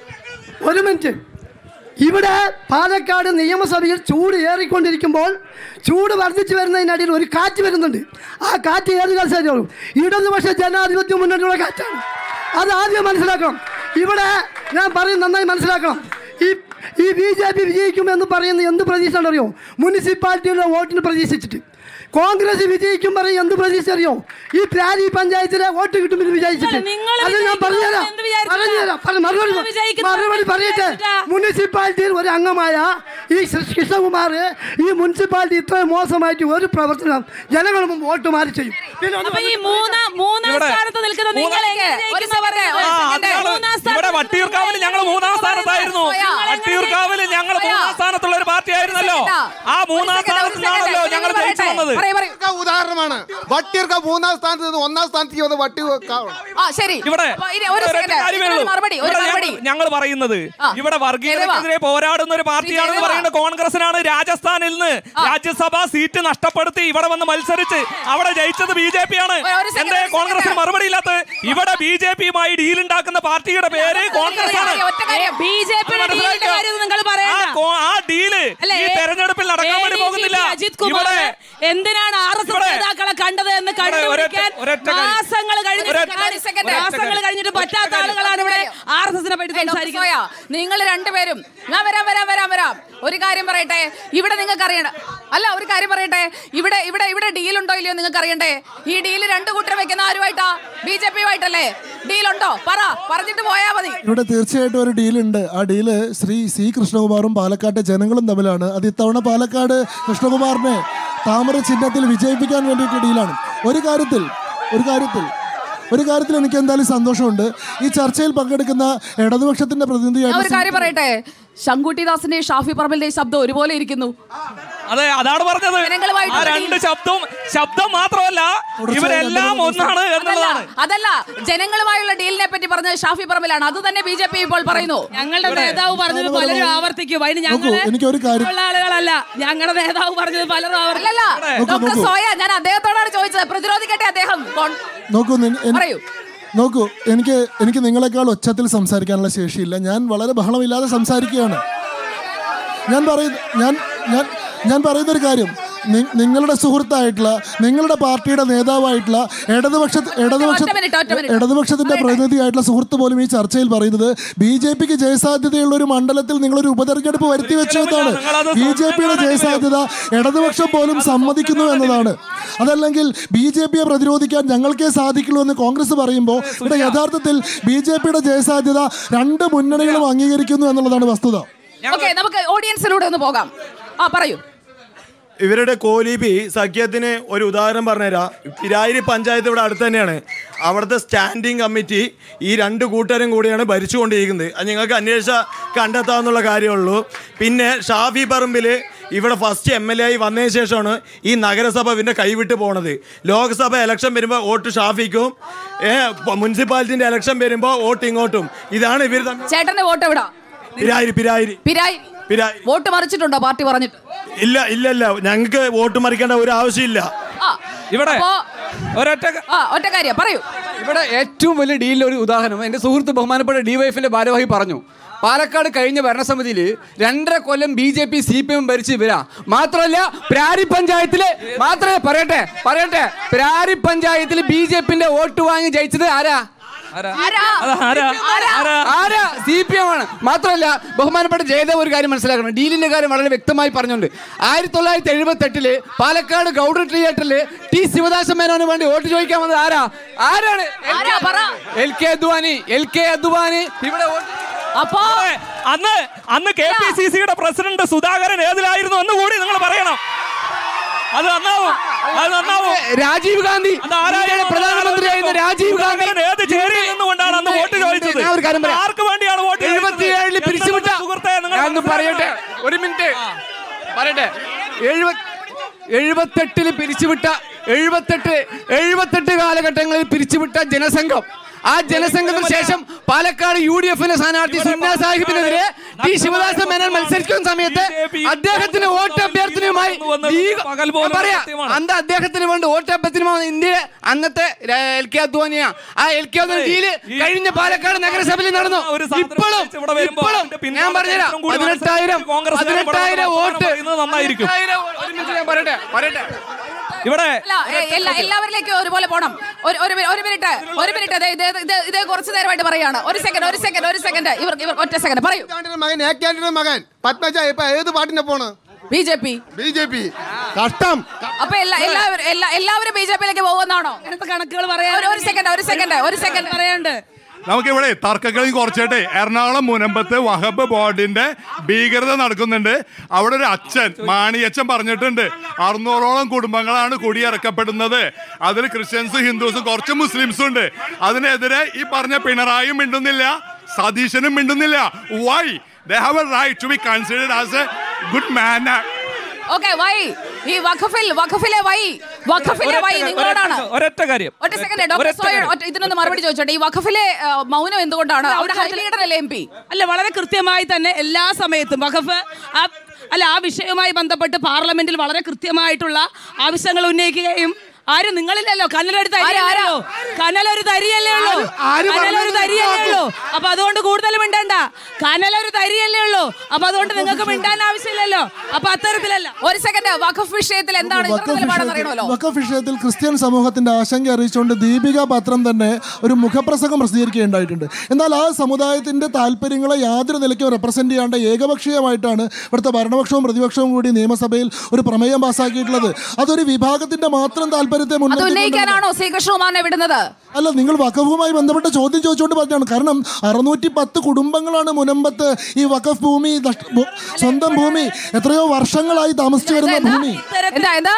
ഒരു മിനിറ്റ് ഇവിടെ പാലക്കാട് നിയമസഭയിൽ ചൂട് ഏറിക്കൊണ്ടിരിക്കുമ്പോൾ ചൂട് വർദ്ധിച്ചു വരുന്നതിനിടയിൽ ഒരു കാറ്റ് വരുന്നുണ്ട് ആ കാറ്റ് ഏത് കാലം ഇടതുപക്ഷ ജനാധിപത്യ മുന്നണിയുടെ കാറ്റാണ് അത് ആദ്യം മനസ്സിലാക്കണം ഇവിടെ ഞാൻ പറയും നന്നായി മനസ്സിലാക്കണം ഈ ഈ ബി ജെ പി വിജയിക്കുമെന്ന് പറയുന്ന എന്ത് പ്രതീക്ഷ അറിയോ മുനിസിപ്പാലിറ്റിയുടെ വോട്ടിന് പ്രതീക്ഷിച്ചിട്ട് കോൺഗ്രസ് വിജയിക്കും പറയും എന്ത് പ്രതീക്ഷ അറിയോ ഈ പ്രാരി പഞ്ചായത്തിലെ വോട്ട് കിട്ടുമെന്ന് വിചാരിച്ചിട്ട് അല്ല, നിങ്ങൾ അത് ഞാൻ പറഞ്ഞുതരാം എന്ത് വിചാരിച്ചിട്ടാ? പറഞ്ഞുതരാം പറ- മറുപടി നിങ്ങൾ വിജയിക്കുന്ന മറുപടി പറയട്ടെ വിചാരിച്ചിട്ടാ? മുനിസിപ്പാലിറ്റിയിൽ ഒരു അംഗമായ ഈ കൃ- കൃഷ്ണകുമാർ ഈ മുനിസിപ്പാലിറ്റി ഇത്ര മോശമായിട്ട് ഒരു പ്രവർത്തനം ജനങ്ങൾ മുമ്പ് വോട്ട് മാറി ചെയ്യും പിന്നെ ഒന്ന് അപ്പൊ ഈ മൂന്നാം മൂന്നാം ഇവിടെ- സ്ഥാനത്ത് നിൽക്കുന്ന നിങ്ങൾ മൂന്നാം- എങ്ങനെ ഒരു ജയിക്കുന്ന സെക്കൻഡ്, ഒരു ആ, സെക്കൻഡ്. അതാണ് മൂന്നാം സ്ഥാനത്ത് ഇവിടെ വട്ടിയൂർക്കാവിൽ ഞങ്ങൾ മൂന്നാം സ്ഥാനത്തായിരുന്നു സോയ, വട്ടിയൂർക്കാവിൽ ഞങ്ങൾ മൂന്നാം സ്ഥാനത്തുള്ള ഒരു പാർട്ടി ആയിരുന്നല്ലോ ആ മൂന്നാം സ്ഥാനത്ത് നിന്നാണല്ലോ ഞങ്ങൾ ജയിച്ചു വന്നത് പറയൂ പറയൂ വട്ടിയൂർക്ക ഉദാഹരണമാണ് വട്ടിയൂർക്ക മൂന്നാം സ്ഥാനത്ത് നിന്ന് ഒന്നാം സ്ഥാനത്തേക്ക് വന്ന് വട്ടിയൂർക്കാവണം ആ ശരി ഇവിടെ അപ്പൊ ഇനി ഒരു ഒരൊറ്റ സെക്കൻഡ് കാര്യമേ ഇതിനൊരു ഉള്ളൂ. മറുപടി ഒരു ഇവിടെ മറുപടി ഞങ്ങൾ- ഞങ്ങൾ പറയുന്നത് ആ. ഇവിടെ വർഗീയതക്കെതിരെ പോരാടുന്ന ഒരു പാർട്ടിയാണെന്ന് ജയദേവ. പറയുന്നത് കോൺഗ്രസിനാണ് രാജസ്ഥാനിൽ നിന്ന് രാജ്യസഭാ സീറ്റ് നഷ്ടപ്പെടുത്തി ഇവിടെ വന്ന് മത്സരിച്ച് അവിടെ ജയിച്ചത് ബി ജെ പി ആണ് ഒരു- ഒരു second, എന്തേ ഒരു കോൺഗ്രസിന് second. മറുപടി ഇല്ലാത്ത ഇവിടെ ബി ജെ പിയുമായി ഡീൽ ഉണ്ടാക്കുന്ന പാർട്ടിയുടെ പേര് കോൺഗ്രസ് ആണ് ഒറ്റ കാര്യം ബി ജെ പിയുടെ ഡീലിന്റെ കാര്യം നിങ്ങൾ ആ പറയണ്ട കോ- ആ ഡീല് അല്ല, ഈ എ- തെരഞ്ഞെടുപ്പിൽ നടക്കാൻ വേണ്ടി ADGP പോകുന്നില്ല അജിത് കുമാർ ഇവിടെ എന്തിനാണ് ആർ എസ് എസ് ഇവിടെ- നേതാക്കളെ കണ്ടത് എന്ന് ഇവിടെ ഒരൊറ്റ- കണ്ടുപിടിക്കാൻ ഒരൊറ്റ കാര്യം. മാസങ്ങൾ കഴിഞ്ഞിട്ട് ഒരൊറ്റ- ഒരു second. ഒരൊറ്റ മാസങ്ങൾ കാര്യം. കഴിഞ്ഞിട്ട് ഒരൊറ്റ പറ്റാത്ത കാര്യം. ആളുകളാണ് ഇവിടെ ആർ എസ് എസിനെ പറ്റി ഏയ് ഡോക്ടർ സംസാരിക്കുന്നത് സോയ, നിങ്ങൾ രണ്ടുപേരും ഞാൻ വരാം വരാം വരാം വരാം ഒരു കാര്യം പറയട്ടെ ഇവിടെ നിങ്ങൾക്ക് അറിയണ്ട അല്ല ഒരു കാര്യം പറയട്ടെ ഇവിടെ ഇവിടെ ഇവിടെ ഡീൽ ഉണ്ടോ ഇല്ലയോ നിങ്ങൾക്ക് അറിയണ്ടേ ഈ ഡീല് രണ്ടു കൂട്ടർ വെക്കുന്ന ആരുമായിട്ടാ ബി ജെ പിയുമായിട്ടല്ലേ ഡീൽ ഉണ്ടോ പറ പറഞ്ഞിട്ട് പോയാ മതി ഇവിടെ തീർച്ചയായിട്ടും ഒരു ഡീലുണ്ട് ആ ഡീല് ശ്രീ സി കൃഷ്ണകുമാറും പാലക്കാട്ടെ ജനങ്ങളും തമ്മിലാണ് അത് ഇത്തവണ പാലക്കാട് കൃഷ്ണകുമാറിനെ താമര ചിഹ്നത്തിൽ വിജയിപ്പിക്കാൻ വേണ്ടിയിട്ട് ഡീലാണ് ഒരു കാര്യത്തിൽ ഒരു കാര്യത്തിൽ ഒരു കാര്യത്തിൽ എനിക്ക് എന്തായാലും സന്തോഷമുണ്ട് ഈ ചർച്ചയിൽ പങ്കെടുക്കുന്ന ഇടതുപക്ഷത്തിന്റെ ഞാൻ ഒരു പ്രതിനിധിയായിട്ട് കാര്യം പറയട്ടെ ശങ്കുട്ടിദാസിന്റെയും ഷാഫി പറമ്പലിന്റെയും ശബ്ദം ഒരുപോലെ ഇരിക്കുന്നു അതെ അതാണ് പറഞ്ഞത് ജനങ്ങളുമായിട്ടുള്ള ആ രണ്ട് ശബ്ദം ശബ്ദം മാത്രമല്ല ഇവരെല്ലാം ഒന്നാണ് അതല്ല എന്നുള്ളതാണ് അതല്ല ജനങ്ങളുമായുള്ള ഡീലിനെ പറ്റി പറഞ്ഞത് ഷാഫി പറമ്പിലാണ് അത് തന്നെ ബി ജെ പി ഇപ്പോൾ പറയുന്നു ഞങ്ങളുടെ നേതാവ് പറഞ്ഞത് പലരും ആവർത്തിക്കും അതിന് ഞങ്ങള് എനിക്കൊരു കാര്യം ഉള്ള ആളുകളല്ല ഞങ്ങളുടെ നേതാവ് പറഞ്ഞത് പലരും ആവർത്തിക്കും അല്ലല്ല നോക്കൂ, ഡോക്ടർ നോക്കൂ. സോയ ഞാൻ അദ്ദേഹത്തോടാണ് ചോദിച്ചത് പ്രതിരോധിക്കട്ടെ അദ്ദേഹം കോൺ- നോക്കൂ നി- എൻ- പറയൂ നോക്കൂ എനിക്ക് എനിക്ക് നിങ്ങളെക്കാൾ ഒച്ചത്തിൽ സംസാരിക്കാനുള്ള ശേഷിയില്ല ഞാൻ വളരെ ബഹളമില്ലാതെ സംസാരിക്കുകയാണ് ഞാൻ പറയുന്ന ഞാൻ ഞാൻ ഞാൻ പറയുന്നൊരു കാര്യം നി- നിങ്ങളുടെ സുഹൃത്തായിട്ടുള്ള നിങ്ങളുടെ പാർട്ടിയുടെ നേതാവായിട്ടുള്ള ഇടതുപക്ഷ ഇടതുപക്ഷ ഒറ്റ മിനിറ്റ്, ഒറ്റ മിനിറ്റ്. ഇടതുപക്ഷത്തിന്റെ പ്രതിനിധിയായിട്ടുള്ള സുഹൃത്ത് പോലും ഈ ചർച്ചയിൽ പറയുന്നത് ബി ജെ പിക്ക് ജയസാധ്യതയുള്ള ഒരു മണ്ഡലത്തിൽ നിങ്ങളൊരു ഉപതെരഞ്ഞെടുപ്പ് വരുത്തി വെച്ചു എന്നാണ് നിങ്ങളത് ബി ജെ പിയുടെ ജയസാധ്യത ഇടതുപക്ഷം പോലും സമ്മതിക്കുന്നു എന്നതാണ് അതല്ലെങ്കിൽ ബി ജെ പിയെ പ്രതിരോധിക്കാൻ ഞങ്ങൾക്കേ സാധിക്കുള്ളൂ എന്ന് കോൺഗ്രസ് പറയുമ്പോൾ ഇവിടെ യഥാർത്ഥത്തിൽ ബി ജെ പിയുടെ ജയസാധ്യത രണ്ട് മുന്നണികളും അംഗീകരിക്കുന്നു എന്നുള്ളതാണ് വസ്തുത ഓക്കെ നമുക്ക് ഓഡിയൻസിലൂടെ ഒന്ന് പോകാം ആ പറയൂ ഇവരുടെ കോലീപി സഖ്യത്തിന് ഒരു ഉദാഹരണം പറഞ്ഞുതരാം പിരായിരി പഞ്ചായത്ത് ഇവിടെ അടുത്ത് തന്നെയാണ് അവിടുത്തെ സ്റ്റാൻഡിംഗ് കമ്മിറ്റി ഈ രണ്ട് കൂട്ടരും കൂടിയാണ് ഭരിച്ചുകൊണ്ടിരിക്കുന്നത് അത് നിങ്ങൾക്ക് അന്വേഷിച്ച കണ്ടെത്താവുന്നുള്ള കാര്യമുള്ളൂ പിന്നെ ഷാഫി പറമ്പിൽ ഇവിടെ ഫസ്റ്റ് എം എൽ എ ആയി വന്നതിന് ശേഷമാണ് ഈ നഗരസഭ പിന്നെ കൈവിട്ട് പോണത് ലോക്സഭ ഇലക്ഷൻ വരുമ്പോൾ വോട്ട് ഷാഫിക്കും മുനിസിപ്പാലിറ്റിന്റെ ഇലക്ഷൻ വരുമ്പോൾ വോട്ട് ഇങ്ങോട്ടും ഇതാണ് ഇവർ തമ്മിൽ ചേട്ടന്റെ വോട്ട് എവിടാ പിരായിരി പിരായിരി പിരായി പിരായി വോട്ട് മറിച്ചിട്ടുണ്ടോ പാർട്ടി പറഞ്ഞിട്ട് ഇല്ല ഇല്ല ഇല്ല ഞങ്ങൾക്ക് വോട്ട് മറിക്കേണ്ട ഒരു ആവശ്യമില്ല ആ ഇവിടെ അപ്പോ ഒരൊറ്റ ആ ഒറ്റ കാര്യം പറയൂ ഇവിടെ ഏറ്റവും വലിയ ഡീലിലെ ഒരു ഉദാഹരണം എൻ്റെ സുഹൃത്ത് ബഹുമാനപ്പെട്ട ഡിവൈഎഫിന്റെ ഭാരവാഹി പറഞ്ഞു പാലക്കാട് കഴിഞ്ഞ ഭരണസമിതിയിൽ രണ്ടര കൊല്ലം B J P C P M ഭരിച്ച് ഇവരാ മാത്രമല്ല പ്രാരി പഞ്ചായത്തില് മാത്രമേ പറയട്ടെ പറയട്ടെ പ്രാരി പഞ്ചായത്തിൽ ബി ജെ പിന്റെ വോട്ട് വാങ്ങി ജയിച്ചത് ആരാ ആരാ സി പി എം ആണ് മാത്രമല്ല ബഹുമാനപ്പെട്ട ജയദേവ് ഒരു കാര്യം മനസ്സിലാക്കണം ഡീലിന്റെ കാര്യം വളരെ വ്യക്തമായി പറഞ്ഞുണ്ട് ആയിരത്തി തൊള്ളായിരത്തി എഴുപത്തി എട്ടില് പാലക്കാട് ഗൗഡർ തിയേറ്ററിൽ ടി ശിവദാസ മേനോന് വേണ്ടി വോട്ട് ചോദിക്കാൻ വന്നത് ആരാ ആരാണ് L K Advani L K Advani vote വോട്ട് അപ്പോ അന്ന് അന്ന് കെ പി സി സിയുടെ പ്രസിഡന്റ് സുധാകരൻ ഏതിലായിരുന്നു എന്ന് കൂടി നിങ്ങൾ പറയണം അത് നന്നാവും അത് നന്നാവും രാജീവ് ഗാന്ധി ഇന്ത്യയുടെ പ്രധാനമന്ത്രിയായിരുന്ന രാജീവ് ഗാന്ധി സുധാകരൻ ഏത് ചേരിയിൽ നിന്നുകൊണ്ടാണ് അന്ന് വോട്ട് ചോദിച്ചത് ഞാൻ ഒരു കാര്യം പറയാം. ആർക്ക് വേണ്ടിയാണ് വോട്ട് ചോദിച്ചത്? എഴുപത്തിയേഴില് പിരിച്ചുവിട്ട എന്റെ സുഹൃത്തെ നിങ്ങൾ ഞാൻ ഒന്ന് പറയട്ടെ ഒരു മിനിറ്റ് പറയട്ടെ എഴുപത്തി എഴുപത്തെട്ടില് പിരിച്ചുവിട്ട എഴുപത്തെട്ട് എഴുപത്തെട്ട് കാലഘട്ടങ്ങളിൽ പിരിച്ചുവിട്ട ജനസംഘം ആ ജനസംഘത്തിന് ശേഷം പാലക്കാട് യു ഡി എഫിന്റെ സ്ഥാനാർത്ഥി സുന്ന സാഹിബിനെതിരെ ടി ശിവദാസ മേനോൻ മത്സരിക്കുന്ന സമയത്ത് അദ്ദേഹത്തിന് വോട്ട് അഭ്യർത്ഥനയുമായി ലീഗ് ഞാൻ പറയാം അന്ന് അദ്ദേഹത്തിന് വേണ്ടി വോട്ട് അഭ്യർത്ഥനയുമായി ഇന്ത്യയിലെ അന്നത്തെ എൽ കെ അദ്വാനിയ ആ എൽ കെ അദ്വാനി ഡീല് കഴിഞ്ഞ പാലക്കാട് നഗരസഭയിൽ നടന്നു ഇപ്പോഴും ഇപ്പോഴും ഞാൻ പറഞ്ഞുതരാം പതിനെട്ടായിരം പതിനെട്ടായിരം വോട്ട് നന്നായിരിക്കും പതിനെട്ടായിരം ഒരു മിനിറ്റ് ഞാൻ പറയട്ടെ പറയട്ടെ ഇവിടെ അല്ല എ- എല്ലാ എല്ലാവരിലേക്കും ഒരുപോലെ പോണം ഒരു ഒരു മി- ഒരു മിനിറ്റ് ഒരു മിനിറ്റ് ഇത് ഇത് ഇത് ഇത് കുറച്ച് നേരമായിട്ട് പറയാണ് ഒരു സെക്കൻഡ് ഒരു സെക്കൻഡ് ഒരു സെക്കൻഡ് ഇവർ ഇവർ ഒറ്റ സെക്കൻഡ് പറയൂ മകൻ എ ക്യാൻഡിന്റെ മകൻ പത്മജ ഇപ്പൊ ഏത് പാട്ടിന്റെ പോണ് B J P B J P കഷ്ടം അപ്പൊ എല്ലാ എല്ലാവരും എല്ലാ എല്ലാവരും ബി ജെ പിയിലേക്ക് പോകുമെന്നാണോ കണക്കുകൾ പറയാൻ ഒരു- ഒരു സെക്കൻഡ് ഒരു സെക്കൻഡ് ഒരു സെക്കൻഡ് പറയാണ്ട് നമുക്കിവിടെ തർക്കങ്ങളിൽ കുറച്ചിട്ട് എറണാകുളം മുനമ്പത്ത് വഹബ് ബോർഡിന്റെ ഭീകരത നടക്കുന്നുണ്ട് അവിടെ ഒരു അച്ഛൻ മാണിയച്ഛൻ പറഞ്ഞിട്ടുണ്ട് അറുന്നൂറോളം കുടുംബങ്ങളാണ് കുടിയിറക്കപ്പെടുന്നത് അതിൽ ക്രിസ്ത്യൻസും ഹിന്ദുസും കുറച്ച് മുസ്ലിംസും ഉണ്ട് അതിനെതിരെ ഈ പറഞ്ഞ പിണറായിയും മിണ്ടുന്നില്ല സതീശനും മിണ്ടുന്നില്ല why they have a right to be considered as a good man okay why ഈ വഖഫിൽ വഖഫിലെ വൈ വഖഫിലെ വൈ ഒരൊറ്റ- നിങ്ങളോടാണ് ഒരൊറ്റ കാര്യം ഒറ്റ സെക്കൻഡ് ഡോക്ടർ ഒരൊറ്റ സോയ കാര്യം. ഒറ്റ- ഇതിനൊന്ന് മറുപടി ചോദിച്ചോട്ടെ ഈ വഖഫിലെ ആ, മൗനം എന്തുകൊണ്ടാണ് അവിടെ ഹൈ ലീഡർ അല്ലേ എം പി അല്ല വളരെ കൃത്യമായി തന്നെ എല്ലാ സമയത്തും വഖഫ് ആ അല്ല ആ വിഷയവുമായി ബന്ധപ്പെട്ട് പാർലമെന്റിൽ വളരെ കൃത്യമായിട്ടുള്ള ആവശ്യങ്ങൾ ഉന്നയിക്കുകയും ആരും നിങ്ങളില്ലല്ലോ കനലൊരു തരിയല്ലോ കനലൊരു തരിയല്ലേ ഉള്ളൂ ആര് കനലൊരു പറഞ്ഞത് തരിയല്ലേ ഉള്ളൂ അപ്പൊ അതുകൊണ്ട് കൂടുതൽ മിണ്ടണ്ട കനലൊരു തരിയല്ലേ ഉള്ളൂ അപ്പൊ അതുകൊണ്ട് നിങ്ങൾക്ക് മിണ്ടാൻ ആവശ്യമില്ലല്ലോ അപ്പൊ അത്തരത്തിലല്ല ഒരു സെക്കൻഡ് വഖഫ് വിഷയത്തിൽ എന്താണ് ഇവരുടെ വഖഫ് നിലപാടെന്ന് വിഷയത്തിൽ- അറിയണമല്ലോ വഖഫ് വിഷയത്തിൽ ക്രിസ്ത്യൻ സമൂഹത്തിന്റെ ആശങ്ക അറിയിച്ചുകൊണ്ട് ദീപിക പത്രം തന്നെ ഒരു മുഖപ്രസംഗം പ്രസിദ്ധീകരിക്കുകയുണ്ടായിട്ടുണ്ട് എന്നാൽ ആ സമുദായത്തിന്റെ താല്പര്യങ്ങളെ യാതൊരു നിലയ്ക്കും റെപ്രസെന്റ് ചെയ്യാണ്ട് ഏകപക്ഷീയമായിട്ടാണ് ഇവിടുത്തെ ഭരണപക്ഷവും പ്രതിപക്ഷവും കൂടി നിയമസഭയിൽ ഒരു പ്രമേയം പാസ്സാക്കിയിട്ടുള്ളത് അതൊരു വിഭാഗത്തിന്റെ മാത്രം താല്പര്യത്തെ അത് മുൻനിർത്തിക്കൊണ്ടുള്ള- ഉന്നയിക്കാനാണോ ശ്രീകൃഷ്ണകുമാറിനെ വിടുന്നത് അല്ല നിങ്ങൾ വഖഫുമായി ബന്ധപ്പെട്ട ചോദ്യം ചോദിച്ചുകൊണ്ട് പറഞ്ഞാണ് കാരണം അറുന്നൂറ്റി പത്ത് കുടുംബങ്ങളാണ് മുനമ്പത്ത് ഈ വഖഫ് ഭൂമി നഷ്ട- ഭൂ- സ്വന്തം ഭൂമി എത്രയോ വർഷങ്ങളായി താമസിച്ചു വരുന്ന ഭൂമി എന്താ എന്താ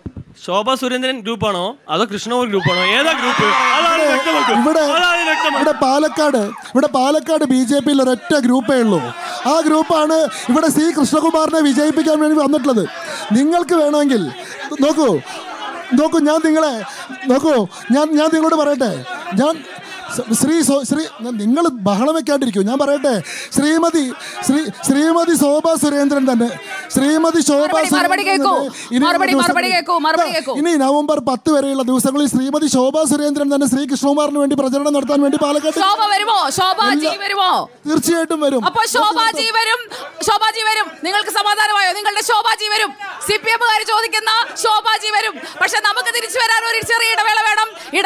ശോഭ സുരേന്ദ്രൻ ഗ്രൂപ്പാണോ അതോ കൃഷ്ണമൂർ ഗ്രൂപ്പാണോ ഏതാ ഗ്രൂപ്പ് അതാണ് വ്യക്തമാക്കും ഇവിടെ അതാണ് വ്യക്തമാക്കും ഇവിടെ പാലക്കാട് ഇവിടെ പാലക്കാട് ബി ജെ പിയിൽ ഒരൊറ്റ ഗ്രൂപ്പേ ഉള്ളൂ ആ ഗ്രൂപ്പാണ് ഇവിടെ സി കൃഷ്ണകുമാറിനെ വിജയിപ്പിക്കാൻ വേണ്ടി വന്നിട്ടുള്ളത് നിങ്ങൾക്ക് വേണമെങ്കിൽ നോക്കൂ നോക്കൂ ഞാൻ നിങ്ങളെ നോക്കൂ ഞാൻ ഞാൻ നിങ്ങളോട് പറയട്ടെ ഞാൻ സ- ശ്രീ സോ ശ്രീ നിങ്ങൾ ബഹളം വെക്കാണ്ടിരിക്കൂ ഞാൻ പറയട്ടെ ശ്രീമതി ശ്രീ ശ്രീമതി ശോഭ സുരേന്ദ്രൻ തന്നെ ശ്രീമതി ശോഭ മറുപടി- മറുപടി സുരേന്ദ്രൻ കേൾക്കൂ. തന്നെ ഇനിയുള്ള മറുപടി- മറുപടി ദിവസങ്ങളിൽ- കേൾക്കൂ, മറുപടി കേൾക്കൂ. ഇനി നവംബർ പത്ത് വരെയുള്ള ദിവസങ്ങളിൽ ശ്രീമതി ശോഭ സുരേന്ദ്രൻ തന്നെ ശ്രീ കൃഷ്ണകുമാറിന് വേണ്ടി പ്രചരണം നടത്താൻ വേണ്ടി പാലക്കാട് ശോഭ വരുമോ ശോഭാജി വരുമോ തീർച്ചയായിട്ടും വരും അപ്പൊ ശോഭാജി വരും ശോഭാജി വരും നിങ്ങൾക്ക് സമാധാനമായോ നിങ്ങളുടെ ശോഭാജി വരും സി പി എമ്മുകാർ ചോദിക്കുന്ന ശോഭാജി വരും പക്ഷെ നമുക്ക് തിരിച്ചു വരാൻ ഒരു ചെറിയ ഇടവേള വേണം ഇടവേളയ്ക്ക് ശേഷം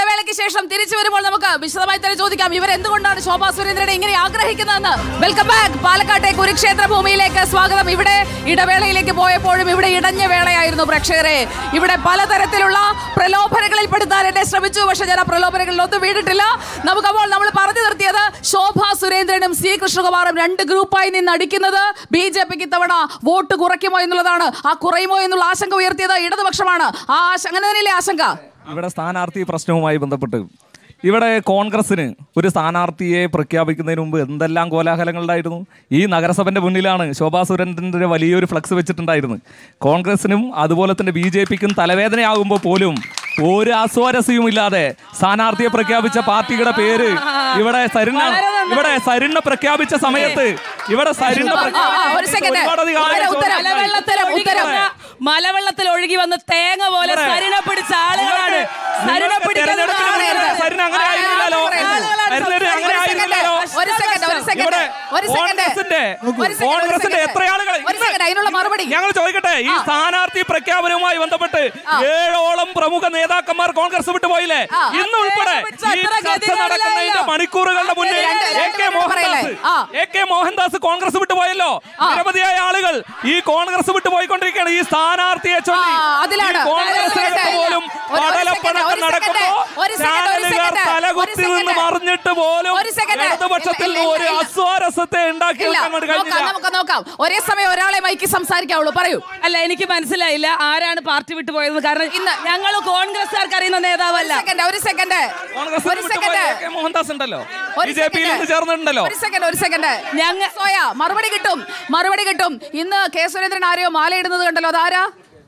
ശേഷം തിരിച്ചു വരുമ്പോൾ നമുക്ക് വിശദമായി തന്നെ ചോദിക്കാം ഇവർ എന്തുകൊണ്ടാണ് ശോഭാ സുരേന്ദ്രനെ ഇങ്ങനെ ആഗ്രഹിക്കുന്നതെന്ന് വെൽക്കം ബാക്ക് പാലക്കാട്ടെ കുരുക്ഷേത്ര ഭൂമിയിലേക്ക് സ്വാഗതം ഇവിടെ ഇടവേളയിലേക്ക് പോയപ്പോഴും ഇവിടെ ഇടഞ്ഞ വേളയായിരുന്നു പ്രേക്ഷകരെ ഇവിടെ പലതരത്തിലുള്ള പ്രലോഭനങ്ങളിൽ പെടുത്താൻ എന്നെ ശ്രമിച്ചു പക്ഷെ ഞാൻ ആ പ്രലോഭനങ്ങളിൽ ഒന്നും വീണിട്ടില്ല നമുക്കപ്പോൾ നമ്മൾ പറഞ്ഞു നിർത്തിയത് ശോഭാ സുരേന്ദ്രനും സി കൃഷ്ണകുമാറും രണ്ട് ഗ്രൂപ്പായി നിന്ന് അടിക്കുന്നത് ബി ജെ പിക്ക് ഇത്തവണ വോട്ട് കുറയ്ക്കുമോ എന്നുള്ളതാണ് ആ കുറയുമോ എന്നുള്ള ആശങ്ക ഉയർത്തിയത് ഇടതുപക്ഷമാണ് ആ ആശ- അങ്ങനെ തന്നെയല്ലേ ആശങ്ക ഇവിടെ സ്ഥാനാർത്ഥി പ്രശ്നവുമായി ബന്ധപ്പെട്ട് ഇവിടെ കോൺഗ്രസിന് ഒരു സ്ഥാനാർത്ഥിയെ പ്രഖ്യാപിക്കുന്നതിന് മുമ്പ് എന്തെല്ലാം കോലാഹലങ്ങളുണ്ടായിരുന്നു ഈ നഗരസഭന്റെ മുന്നിലാണ് ശോഭാ സുരേന്ദ്രൻ്റെ വലിയൊരു ഫ്ലക്സ് വെച്ചിട്ടുണ്ടായിരുന്നു കോൺഗ്രസിനും അതുപോലെ തന്നെ ബി ജെ പിക്കും തലവേദനയാകുമ്പോൾ പോലും ഒരു അസ്വാരസ്യവും ഇല്ലാതെ സ്ഥാനാർത്ഥിയെ പ്രഖ്യാപിച്ച പാർട്ടിയുടെ പേര് ഇവിടെ സരിനാണ് ഇവിടെ സരിണ്ണ പ്രഖ്യാപിച്ച സമയത്ത് ഇവിടെ സരിണ്ണ ഒരു സെക്കൻഡ് ഒരുപാടധികം ഉത്തരം ഉത്തരം ഉത്തരം മലവെള്ളത്തിൽ ഒഴുകി വന്ന് തേങ്ങ പോലെ സരിന പിടിച്ച ആളുകളാണ് സരിന പിടിക്കുന്ന സരിന അങ്ങനെ ആയിരുന്നില്ലല്ലോ സരിന അങ്ങനെ ആയിരുന്നില്ലല്ലോ ഒരു സെക്കൻഡ് ഒരു സെക്കൻഡ് ഇവിടെ ഒരു സെക്കൻഡ് കോൺഗ്രസിന്റെ ഒരു second, ഒരു കോൺഗ്രസിന്റെ second. എത്ര ആളുകൾ ഒരു സെക്കൻഡ് അതിനുള്ള മറുപടി ഞങ്ങൾ ചോദിക്കട്ടെ ഈ സ്ഥാനാർത്ഥി പ്രഖ്യാപനവുമായി ബന്ധപ്പെട്ട് ഏഴോളം പ്രമുഖ നേതാക്കന്മാർ കോൺഗ്രസ് വിട്ടു പോയില്ലേ ആ. ഇന്ന് ഉൾപ്പെടെ ഈ ചർച്ച നടക്കുന്നതിന്റെ മണിക്കൂറുകളുടെ മുന്നിൽ രണ്ട് എ രണ്ട് കെ മിനിറ്റ് പറയല്ലേ? മോഹൻദാസ് ആ. എ കെ മോഹൻദാസ് കോൺഗ്രസ് വിട്ടു പോയല്ലോ നിരവധിയായ ആളുകൾ ഈ കോൺഗ്രസ് വിട്ടു പോയിക്കൊണ്ടിരിക്കുകയാണ് ഈ സ്ഥാനാർത്ഥിയെ ചൊല്ലി ആ, അതിലാണ്. ഈ കോൺഗ്രസിനകത്ത് പോലും ഒരു- ഒരു പടലപ്പണക്കം second, ഒരു നടക്കുമ്പോ second, ഒരു second, ഒരു ചാനലുകാർ second, തലകുത്തി ഒരു നിന്ന് second. മറിഞ്ഞിട്ട് പോലും ഒരു second. ഇടതുപക്ഷത്തിൽ ഇല്ല, ഇല്ല, ഒരു ഇല്ല. അസ്വാരസ്യത്തെ ഉണ്ടാക്കി ഇല്ല വെക്കാൻ വേണ്ടി നോക്കാം കഴിഞ്ഞില്ല നമുക്ക് നോക്കാം ഒരേ സമയം ഒരാളെ മൈക്ക് സംസാരിക്കാവുള്ളൂ പറയൂ അല്ല എനിക്ക് മനസ്സിലായില്ല ആരാണ് പാർട്ടി വിട്ടു പോയത് കാരണം ഇന്ന് ഞങ്ങൾ കോൺഗ്രസ്സുകാർക്ക് അറിയുന്ന നേതാവല്ല സെക്കൻഡ് ഒരു സെക്കൻഡ് കോൺഗ്രസ് ഒരു സെക്കൻഡ് എ കെ മോഹൻദാസ് ഉണ്ടല്ലോ ഒരു ബി ജെ പിയിൽ നിന്ന് ചേർന്നിട്ടുണ്ടല്ലോ ഒരു സെക്കൻഡ് ഒരു സെക്കൻഡ് ഞങ്ങ സോയ മറുപടി കിട്ടും മറുപടി കിട്ടും ഇന്ന് കെ സുരേന്ദ്രൻ ആരെയോ മാലയിടുന്നത് കണ്ടല്ലോ അതാരാ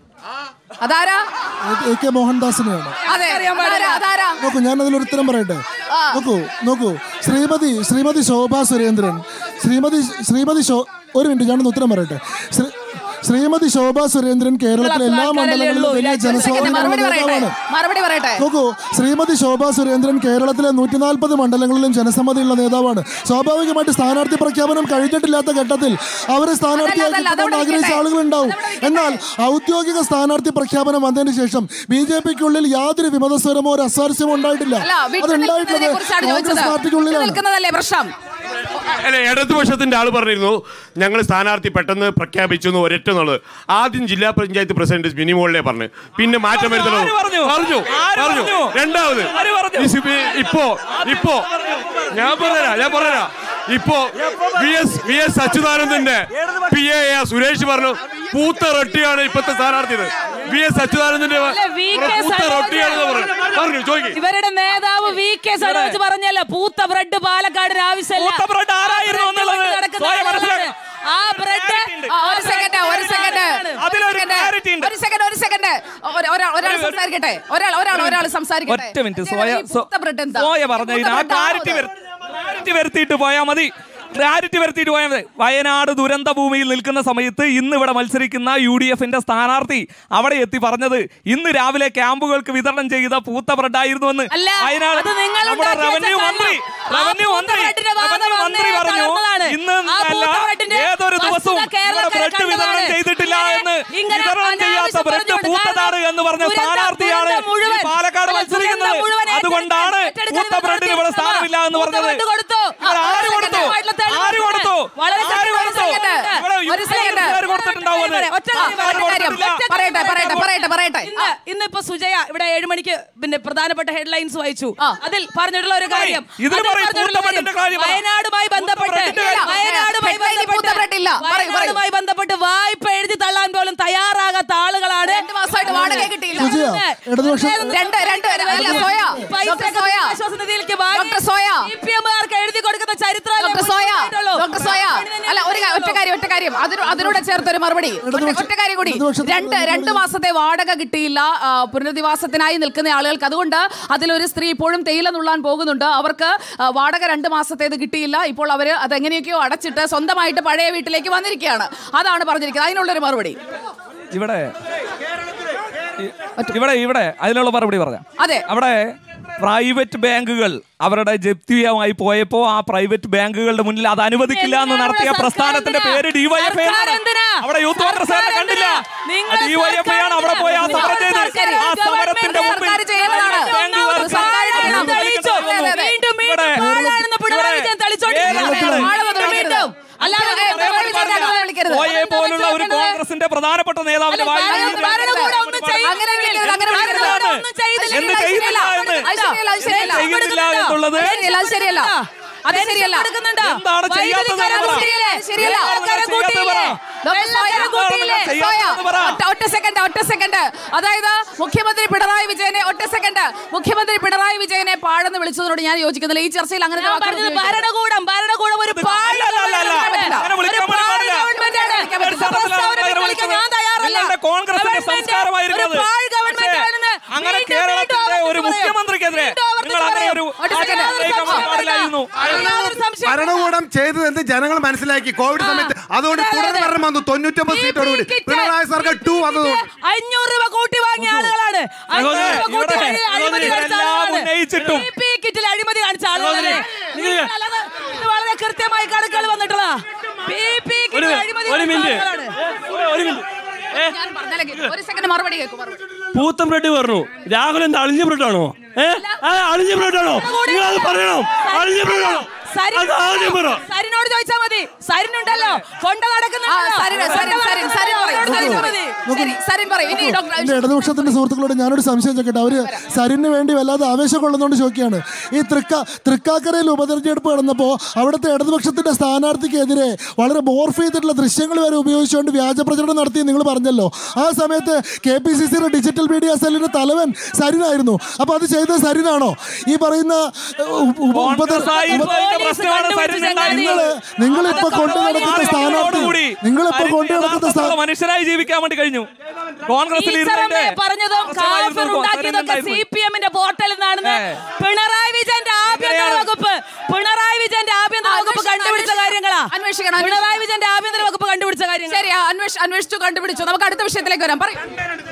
അതാരാ എ കെ മോഹൻദാസിനെയാണ് അതെ അതാരാ അതാരാ നോക്കൂ ഞാൻ അതിലൊരു ഉത്തരം പറയട്ടെ നോക്കൂ നോക്കൂ ശ്രീമതി ശ്രീമതി ശോഭാ സുരേന്ദ്രൻ ശ്രീമതി ശ്രീമതി ശോ ഒരു മിനിറ്റ് ഞാനൊന്ന് ഉത്തരം പറയട്ടെ ശ്രീ- ശ്രീമതി ശോഭാ സുരേന്ദ്രൻ കേരളത്തിലെ എല്ലാ മണ്ഡലങ്ങളിലും വലിയ ജനസ്വാധീനമുള്ള മറുപടി പറയട്ടെ നേതാവാണ് മറുപടി പറയട്ടെ നോക്കൂ ശ്രീമതി ശോഭാ സുരേന്ദ്രൻ കേരളത്തിലെ നൂറ്റി നാൽപ്പത് മണ്ഡലങ്ങളിലും ജനസമ്മതിയുള്ള നേതാവാണ് സ്വാഭാവികമായിട്ട് സ്ഥാനാർത്ഥി പ്രഖ്യാപനം കഴിഞ്ഞിട്ടില്ലാത്ത ഘട്ടത്തിൽ അവരെ സ്ഥാനാർത്ഥിയാക്കി അതല്ല, അതവിടെ കിട്ടാൻ ആഗ്രഹിച്ച ഇരിക്കട്ടെ. ആളുകളുണ്ടാവും എന്നാൽ ഔദ്യോഗിക സ്ഥാനാർത്ഥി പ്രഖ്യാപനം വന്നതിന് ശേഷം ബി ജെ പിക്കുള്ളിൽ യാതൊരു വിമതസ്വരമോ ഒരു അസ്വാരസ്യമോ ഉണ്ടായിട്ടില്ല അല്ല അത് വിട്ടു നിൽക്കുന്നതിനെ ഉണ്ടായിട്ടുള്ളത് കുറിച്ചാണ് കോൺഗ്രസ് ചോദിച്ചത് പാർട്ടിക്കുള്ളിലാണ് നിൽക്കുന്നതല്ലേ പ്രശ്നം അല്ല ഇടതുപക്ഷത്തിന്റെ ആള് പറഞ്ഞിരുന്നു ഞങ്ങൾ സ്ഥാനാർത്ഥി പെട്ടെന്ന് പ്രഖ്യാപിച്ചു എന്ന് ഒരൊറ്റ എന്നുള്ളത് ആദ്യം ജില്ലാ പഞ്ചായത്ത് പ്രസിഡന്റ് മിനിമോളിനെ പറഞ്ഞു പിന്നെ മാറ്റം വരുത്തണോ ആര് പറഞ്ഞു? പറഞ്ഞു ആര് പറഞ്ഞു പറഞ്ഞു? രണ്ടാമത് ആര് പറഞ്ഞു? ഈ സി- ഇപ്പോ ഇപ്പോ ഞാൻ പറഞ്ഞുതരാം ഞാൻ പറഞ്ഞുതരാം ഇപ്പോ വി എസ് വി എസ് അച്യുതാനന്ദന്റെ പി എ സുരേഷ് പറഞ്ഞു പൂത്ത റൊട്ടിയാണ് ഇപ്പത്തെ സ്ഥാനാർത്ഥി വി എസ് അച്യുതാനന്ദന്റെ അല്ല, വി കെ പൂത്ത സരോജ. റൊട്ടിയാണെന്ന് പറഞ്ഞു പറഞ്ഞു ചോദിക്കും ഇവരുടെ നേതാവ് വി കെ സരോജ് പറഞ്ഞല്ലോ പൂത്ത ബ്രെഡ് പാലക്കാടിന് ആവശ്യമില്ല പൂത്ത bread ആരായിരുന്നു ആ bread എന്നുള്ളത് കൊണ്ട് നടക്കുന്ന സ്വയം ആളുകളാണ്. മനസ്സിലാക്കണം. ആ ബ്രെഡ് ആ, ഒരു സെക്കൻഡ് ഒരു സെക്കൻഡ് അതിലൊരു clarity ഉണ്ട്. ഒരു സെക്കൻഡ് ഒരു സെക്കൻഡ് ഒരാൾ ഒരാൾ സംസാരിക്കട്ടെ ഒരാൾ ഒരാൾ ഒരാൾ സംസാരിക്കട്ടെ ഒറ്റ മിനിറ്റ് ഇതേതാ സോയ ഈ പൂത്ത bread എന്താ? സോയ ഈ പറഞ്ഞ പൂത്ത ആ bread ആണോ ക്ലാരിറ്റി ഇത്? ക്ലാരിറ്റി വരുത്തിയിട്ട് പോയാൽ മതി ക്ലാരിറ്റി വരുത്തിയിട്ട് പോയാൽ മതി വയനാട് ദുരന്ത ഭൂമിയിൽ നിൽക്കുന്ന സമയത്ത് ഇന്ന് ഇവിടെ മത്സരിക്കുന്ന യു ഡി എഫിന്റെ സ്ഥാനാർത്ഥി അവിടെ എത്തി പറഞ്ഞത് ഇന്ന് രാവിലെ ക്യാമ്പുകൾക്ക് വിതരണം ചെയ്ത പൂത്ത ബ്രെഡായിരുന്നു എന്ന് അല്ല, വയനാട് അത് നിങ്ങൾ നമ്മുടെ ഉണ്ടാക്കി വെച്ച റവന്യൂ മന്ത്രി കള്ളം. റവന്യൂ ആ മന്ത്രി പൂത്ത ബ്രെഡിന്റെ വാദം റവന്യൂ മന്ത്രി അന്നേ പറഞ്ഞു തകർന്നതാണ്. ഇന്ന് ആ അല്ല പൂത്ത ബ്രെഡിന്റെ ഏതൊരു വസ്തുത ദിവസവും ഇവിടെ കേരളക്കര ബ്രെഡ് വിതരണം കണ്ടതാണ്. ചെയ്തിട്ടില്ല എന്ന് ഇങ്ങനെ വിതരണം ചെയ്യാത്ത അനാവശ്യം ബ്രെഡ് പറഞ്ഞുകൊണ്ട് പൂത്തതാണ് കാരണം എന്ന് പറഞ്ഞ ദുരന്തം- സ്ഥാനാർത്ഥിയാണ് ദുരന്തം മുഴുവൻ- ഈ പാലക്കാട് അല്ല, മത്സരിക്കുന്നത് ദുരന്തം മുഴുവൻ അതുകൊണ്ടാണ് ഏറ്റെടുക്കാൻ പൂത്ത ബ്രെഡിന് ഇവിടെ സ്ഥാനമില്ല എന്ന് പൂത്ത പറഞ്ഞത് ബ്രെഡ് കൊടുത്തു. ഇവിടെ ആര് ആ, കൊടുത്തു വ്യക്തമായിട്ടുള്ള തെളിവ് ആര് കൊടുത്തു വളരെ ആര് വ്യക്തമായ കൊടുത്തു തെളിവുണ്ട്. ഇവിടെ ഒരു സെക്കൻഡ് യുവതിക്കാർ കൊടുത്തിട്ടുണ്ടാവും അത്. ഒറ്റ ആ, കാര്യം ഒരു കാര്യം കൊടുത്തിട്ടില്ല. പറയട്ടെ പറയട്ടെ പറയട്ടെ പറയട്ടെ ഇന്ന് ഇന്നിപ്പോ സുജയ ഇവിടെ ഏഴ് മണിക്ക് പിന്നെ പ്രധാനപ്പെട്ട ഹെഡ്ലൈൻസ് വായിച്ചു ആ. അതിൽ പറഞ്ഞിട്ടുള്ള ഒരു കാര്യം ഇതിൽ അതിൽ പറയൂ, പറഞ്ഞിട്ടുള്ള പൂത്ത ബ്രെഡിന്റെ കാര്യം പറ. വയനാടുമായി ബന്ധപ്പെട്ട് ബ്രെഡിന്റെ കാര്യം. വയനാടുമായി ഹെഡ്ലൈനിൽ പൂത്ത ബ്രെഡ് ഇല്ല. പറയൂ, പറയൂ. വയനാടുമായി ബന്ധപ്പെട്ട് വായ്പ എഴുതി തള്ളാൻ പോലും തയ്യാറാകാത്ത ആളുകളാണ് രണ്ട് മാസമായിട്ട് വാടക കിട്ടിയില്ല സുജയ, ഇടതുപക്ഷം- രണ്ട് രണ്ട് അല്ല സോയ ഡോക്ടർ സോയ ആശ്വാസ നിധിയിലേക്ക് ഡോക്ടർ സോയ സിപിഎമ്മാർക്ക് എഴുതി കൊടുക്കുന്ന ചരിത്രം ഡോക്ടർ സോയ ഡോക്ടർ സോയ അല്ല ഒരു കാ- ഒറ്റ കാര്യം ഒറ്റ കാര്യം അതിന് അതിലൂടെ ചേർത്തൊരു മറുപടി ഒറ്റ- ഒറ്റ കാര്യം കൂടി ഇടതുപക്ഷത്തിന് രണ്ട് രണ്ട് മാസത്തെ വാടക കിട്ടിയില്ല ആ, പുനരധിവാസത്തിനായി നിൽക്കുന്ന ആളുകൾക്ക് അതുകൊണ്ട് അതിലൊരു സ്ത്രീ ഇപ്പോഴും തേയില നുള്ളാൻ പോകുന്നുണ്ട് അവർക്ക് ആ, വാടക രണ്ട് മാസത്തേത് കിട്ടിയില്ല ഇപ്പോൾ അവർ അത് എങ്ങനെയൊക്കെയോ അടച്ചിട്ട് സ്വന്തമായിട്ട് പഴയ വീട്ടിലേക്ക് വന്നിരിക്കുകയാണ് അതാണ് പറഞ്ഞിരിക്കുന്നത് അതിനുള്ളൊരു മറുപടി ഇവിടെ ഇ- ഇവിടെ ഇവിടെ അതിനുള്ള മറുപടി പറയാം അതെ അവിടെ പ്രൈവറ്റ് ബാങ്കുകൾ അവരുടെ ജപ്തിയുമായി പോയപ്പോ ആ പ്രൈവറ്റ് ബാങ്കുകളുടെ മുന്നിൽ അത് അനുവദിക്കില്ല എന്ന് നടത്തിയ സർക്കാർ പ്രസ്ഥാനത്തിന്റെ എന്തിനാ? പേര് ഡിവൈഎഫ്ഐ സർക്കാർ ആണ് എന്തിനാ? അവിടെ യൂത്ത് കോൺഗ്രസ് സർക്കാർ കണ്ടില്ല എന്തിനാ? നിങ്ങളുടെ ഡിവൈഎഫ്ഐ ആണ് അവിടെ പോയി ആ സമരം ചെയ്ത് സർക്കാർ ആ സമരത്തിന്റെ മുമ്പിൽ സർക്കാർ ചെയ്യേണ്ടതാണ് ബാങ്കുകാർക്ക് സർക്കാർ ചെയ്യണം പ്രധാനപ്പെട്ട നേതാവിന്റെ വായിൽ നിന്ന് ഭരണ- ഭരണകൂടം ഒന്നും ചെയ്തില്ല. അങ്ങനെ വിളിക്കരുത്, അങ്ങനെ വിളിക്കരുത്. എന്താണ്? ഒന്നും ചെയ്തില്ല. എന്ത് അത് ചെയ്യുന്നില്ല ശരിയല്ല. എന്ന് അത് ശരിയല്ല, അത് ശരിയല്ല. ചെയ്യുന്നില്ല എന്നുള്ളത് അത് ശരിയല്ല, അത് ശരിയല്ല. അത് ശരിയല്ല. എന്താണ് ചെയ്യാത്തത് എന്ന് പറ. ശരിയല്ല, ശരിയല്ല. എന്താണ് ചെയ്യാത്തത് പറ. Doctor soya, കൂട്ടിയില്ലേ? സോയ, ഒറ്റ- ഒറ്റ സെക്കൻഡ് ഒറ്റ സെക്കൻഡ് അതായത് മുഖ്യമന്ത്രി പിണറായി വിജയനെ ഒറ്റ സെക്കൻഡ് മുഖ്യമന്ത്രി പിണറായി വിജയനെ പാടെന്ന് വിളിച്ചതിനോട് ഞാൻ യോജിക്കുന്നില്ല ഈ ചർച്ചയിൽ അങ്ങനെ ഞാൻ പറഞ്ഞത് ഭരണകൂടം ഭരണകൂടം ഒരു പാഴ് അങ്ങനെ വിളിക്കാൻ ഒരു പാഴ് പാടില്ല. ഗവൺമെന്റാണ്. ഒരു പ്രസ്താവന അങ്ങനെ പിൻവലിക്കാൻ ഞാൻ തയ്യാറല്ല. നിങ്ങളുടെ കോൺഗ്രസിന്റെ ഗവൺമെന്റ് സംസ്കാരമായിരുന്നു ഒരു പാഴ് ഗവൺമെന്റാണെന്ന് അങ്ങനെ വീണ്ടും കേരളത്തിന്റെ വീണ്ടും ഒരു ആവർത്തിച്ച് മുഖ്യമന്ത്രിക്കെതിരെ വീണ്ടും ആവർത്തിച്ച് നിങ്ങൾ അങ്ങനെ ഒരു പറയും. ഒറ്റ സെക്കൻഡ്. ആക്ഷേപം സംശയം പാടില്ലായിരുന്നു യാതൊരു സംശയവും ഭരണകൂടം ചെയ്തത് എന്ത് ജനങ്ങൾ മനസ്സിലാക്കി കോവിഡ് സമയത്ത് അതുകൊണ്ട് തുടർ ഭരണം വന്നു തൊണ്ണൂറ്റൊമ്പത് സീറ്റോടുകൂടി പിണറായി സർക്കാർ ടു വന്നതുകൊണ്ട് അഞ്ഞൂറ് രൂപ കൂട്ടി വാങ്ങിയ ആളുകളാണ് അഞ്ഞൂറ് രൂപ കൂട്ടി ഇവിടെ വാങ്ങി അഴിമതി ഇവിടെ കാണിച്ച എല്ലാം ആളുകളാണ്. ഉന്നയിച്ചിട്ടും. ഈ പി കിറ്റിൽ അഴിമതി കാണിച്ച ആളുകളാണ് നിങ്ങൾ- അല്ലാതെ ഇത് വളരെ കൃത്യമായി കണക്കുകൾ വന്നിട്ടുള്ള പി പി ഒരു കിറ്റിൽ അഴിമതി ഒരു കാണിച്ച മിനിറ്റ് ആളുകളാണ്. ഒരു മിനിറ്റ് ഏ ഞാൻ പറഞ്ഞാലേ കേൾക്കൂ. ഒരു സെക്കൻഡ് മറുപടി കേൾക്കും മറുപടി പൂത്തം ബ്രെഡ് പറഞ്ഞു രാഹുൽ എന്താ അളിഞ്ഞ ബ്രെഡാണോ ഏ ആ അളിഞ്ഞ ബ്രെഡാണോ നിങ്ങൾ അത് പറയണം അളിഞ്ഞ ബ്രെഡാണോ സരിൻ- അത് ആദ്യം പറ സരിനോട് ചോദിച്ചാൽ മതി സരിനുണ്ടല്ലോ കൊണ്ട ആ, നടക്കുന്നുണ്ടല്ലോ. സരിൻ, സരിൻ, കൊണ്ട സരിൻ, സരിൻ പറയും. നടക്കുന്നവരോട് ചോദിച്ചാൽ മതി. ശരി, സരിൻ പറയും ഇനി ഡോക്ടർ എന്റെ ഇടതുപക്ഷത്തിന്റെ സുഹൃത്തുക്കളോട് ഞാനൊരു സംശയം ചോദിക്കട്ടെ അവര് സരിന് വേണ്ടി വല്ലാതെ ആവേശം കൊള്ളുന്നോണ്ട് ചോദിക്കുകയാണ് ഈ തൃക്ക തൃക്കാക്കരയിൽ ഉപതെരഞ്ഞെടുപ്പ് നടന്നപ്പോൾ അവിടുത്തെ ഇടതുപക്ഷത്തിന്റെ സ്ഥാനാർത്ഥിക്കെതിരെ വളരെ മോർഫ് ചെയ്തിട്ടുള്ള ദൃശ്യങ്ങൾ വരെ ഉപയോഗിച്ചുകൊണ്ട് വ്യാജ പ്രചരണം നടത്തി നിങ്ങൾ പറഞ്ഞല്ലോ ആ സമയത്ത് കെ പി സി സിയുടെ ഡിജിറ്റൽ മീഡിയ സെല്ലിന്റെ തലവൻ സരിനായിരുന്നു അപ്പൊ അത് ചെയ്തത് സരിനാണോ ഈ പറയുന്ന ഉപ- ഉപ- ഉപതെ- ഉപ- പ്രശ്നമാണ് സരിൻ നിങ്ങള് നിങ്ങളിപ്പോ കൊണ്ടു നടക്കുന്ന സ്ഥാനാർത്ഥി നിങ്ങളിപ്പോ കൊണ്ടു നടക്കുന്ന സ്ഥാ- മനുഷ്യരായി ജീവിക്കാൻ വേണ്ടി കഴിഞ്ഞു കോൺഗ്രസിൽ ടീച്ചറമ്മേ ഇരുന്നിട്ട് പറഞ്ഞതും കാഫിർ ഉണ്ടാക്കിയതൊക്കെ സി പി എമ്മിന്റെ പോർട്ടലിൽ നിന്നാണെന്ന് പിണറായി വിജയന്റെ ആഭ്യന്തര വകുപ്പ് പിണറായി വിജയന്റെ ആഭ്യന്തര വകുപ്പ് കണ്ടുപിടിച്ച കാര്യങ്ങളാ അന്വേഷിക്കണം പിണറായി വിജയന്റെ ആഭ്യന്തര വകുപ്പ് കണ്ടുപിടിച്ച കാര്യങ്ങൾ ശരി ആ, അന്വേഷ- അന്വേഷിച്ചു കണ്ടുപിടിച്ചു നമുക്ക് അടുത്ത വിഷയത്തിലേക്ക് വരാം പറയും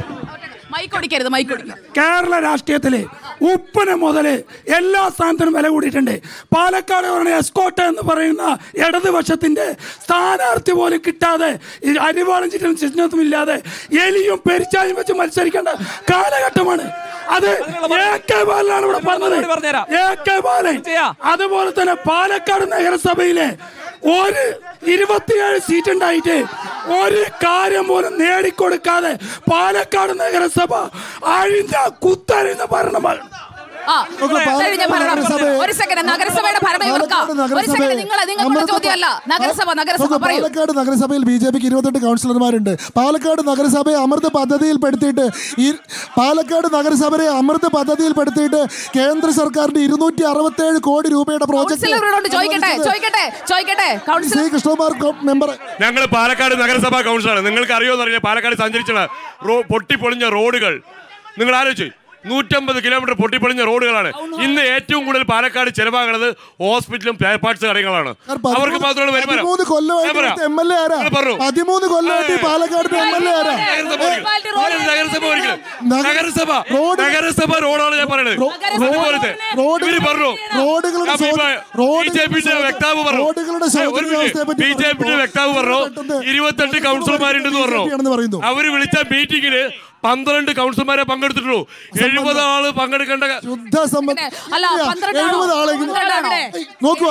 മൈക്ക് ഓടിക്കരുത് മൈക്ക് ഓടിക്കരുത് കേരള രാഷ്ട്രീയത്തില് ഉപ്പിന് മുതൽ എല്ലാ സ്ഥാനത്തിനും വില കൂടിയിട്ടുണ്ട് പാലക്കാട് പറഞ്ഞ എസ്കോട്ട് എന്ന് പറയുന്ന ഇടതുപക്ഷത്തിന്റെ സ്ഥാനാർത്ഥി പോലും കിട്ടാതെ ഈ അരിവാളും ചുറ്റും ചിഹ്നത്തും ഇല്ലാതെ എലിയും പെരിച്ചായും വെച്ച് മത്സരിക്കേണ്ട കാലഘട്ടമാണ് അത് എ കെ ബാലനാണ് ഇവിടെ പറഞ്ഞത് എ കെ ബാലൻ അതുപോലെ തന്നെ പാലക്കാട് നഗരസഭയിലെ ഒരു ഇരുപത്തിയേഴ് സീറ്റ് ഉണ്ടായിട്ട് ഒരു കാര്യം പോലും നേടിക്കൊടുക്കാതെ പാലക്കാട് നഗരസഭ അഴിഞ്ഞ കുത്തഴിഞ്ഞ ഭരണമാണ് ആ, കഴിഞ്ഞ ഭരണം. ഒരു സെക്കൻഡ് നഗരസഭയുടെ ഭരണം ഇവർക്കാ ഒരു സെക്കൻഡ് നിങ്ങൾ നിങ്ങൾക്കുള്ള ചോദ്യമല്ല നഗരസഭ നഗരസഭ നോക്കൂ, പറയൂ പാലക്കാട് നഗരസഭയിൽ ബി ജെ പിക്ക് ഇരുപത്തെട്ട് കൗൺസിലർമാരുണ്ട് പാലക്കാട് നഗരസഭയെ അമൃത് പദ്ധതിയിൽപ്പെടുത്തിയിട്ട് ഈ പാലക്കാട് നഗരസഭയെ അമൃത് പദ്ധതിയിൽപ്പെടുത്തിയിട്ട് കേന്ദ്ര സർക്കാരിന്റെ ഇരുന്നൂറ്റി അറുപത്തേഴ് കോടി രൂപയുടെ കൗൺസിലറോട് ചോദിക്കട്ടെ പ്രോജക്ട് ചോദിക്കട്ടെ ചോദിക്കട്ടെ കൗൺസിലർ ശ്രീ കൃഷ്ണകുമാർ മെമ്പർ ഞങ്ങൾ പാലക്കാട് നഗരസഭാ കൗൺസിലാണ് നിങ്ങൾക്ക് അറിയുമോ അറിയില്ല പാലക്കാട് സഞ്ചരിച്ച റോ പൊട്ടിപ്പൊളിഞ്ഞ റോഡുകൾ നിങ്ങൾ ആലോചിച്ചു നൂറ്റമ്പത് കിലോമീറ്റർ പൊട്ടിപ്പൊളിഞ്ഞ റോഡുകളാണ് ഇന്ന് ഏറ്റവും കൂടുതൽ പാലക്കാട് ചെലവാകുന്നത് ഹോസ്പിറ്റലും സ്പെയർ പാർട്സ് കടകളാണ് അവർക്ക് മാത്രമാണ് വരുമാനം പതിമൂന്ന് ഞാൻ കൊല്ലമായിട്ട് പറയാം. എം എൽ എ ആരാ നിങ്ങൾ പറഞ്ഞു. പതിമൂന്ന് കൊല്ലമായിട്ട് ഈ പാലക്കാടിന്റെ എം എൽ എ ആരാ നഗരസഭ ഒരിക്കലും. നഗരസഭ ഒരിക്കലും. നഗരസഭ നഗരസഭ റോഡാണ് ഞാൻ പറയുന്നത് അതുപോലത്തെ ഇവര് പറഞ്ഞു റോഡുകളുടെ ഞാൻ ശോധ- ബി ജെ പിന്റെ വ്യക്താവ് പറഞ്ഞു റോഡുകളുടെ ഏ, ഒരു ശോധന വ്യവസ്ഥയെ പറ്റി ബി ജെ പിന്റെ വ്യക്താവ് പറഞ്ഞു ഇരുപത്തെട്ട് കൗൺസിലർമാരുണ്ടെന്ന് ആണെന്ന് പറഞ്ഞു പറയുന്നു. അവര് വിളിച്ച മീറ്റിംഗില് പന്ത്രണ്ട് കൗൺസിലർമാരെ പങ്കെടുത്തിട്ടുള്ളൂ എഴുപത് ആള് പങ്കെടുക്കേണ്ട ശുദ്ധ സമ്മതി അല്ല പന്ത്രണ്ട് എഴുപത് ആളെങ്കിലും നോക്കൂ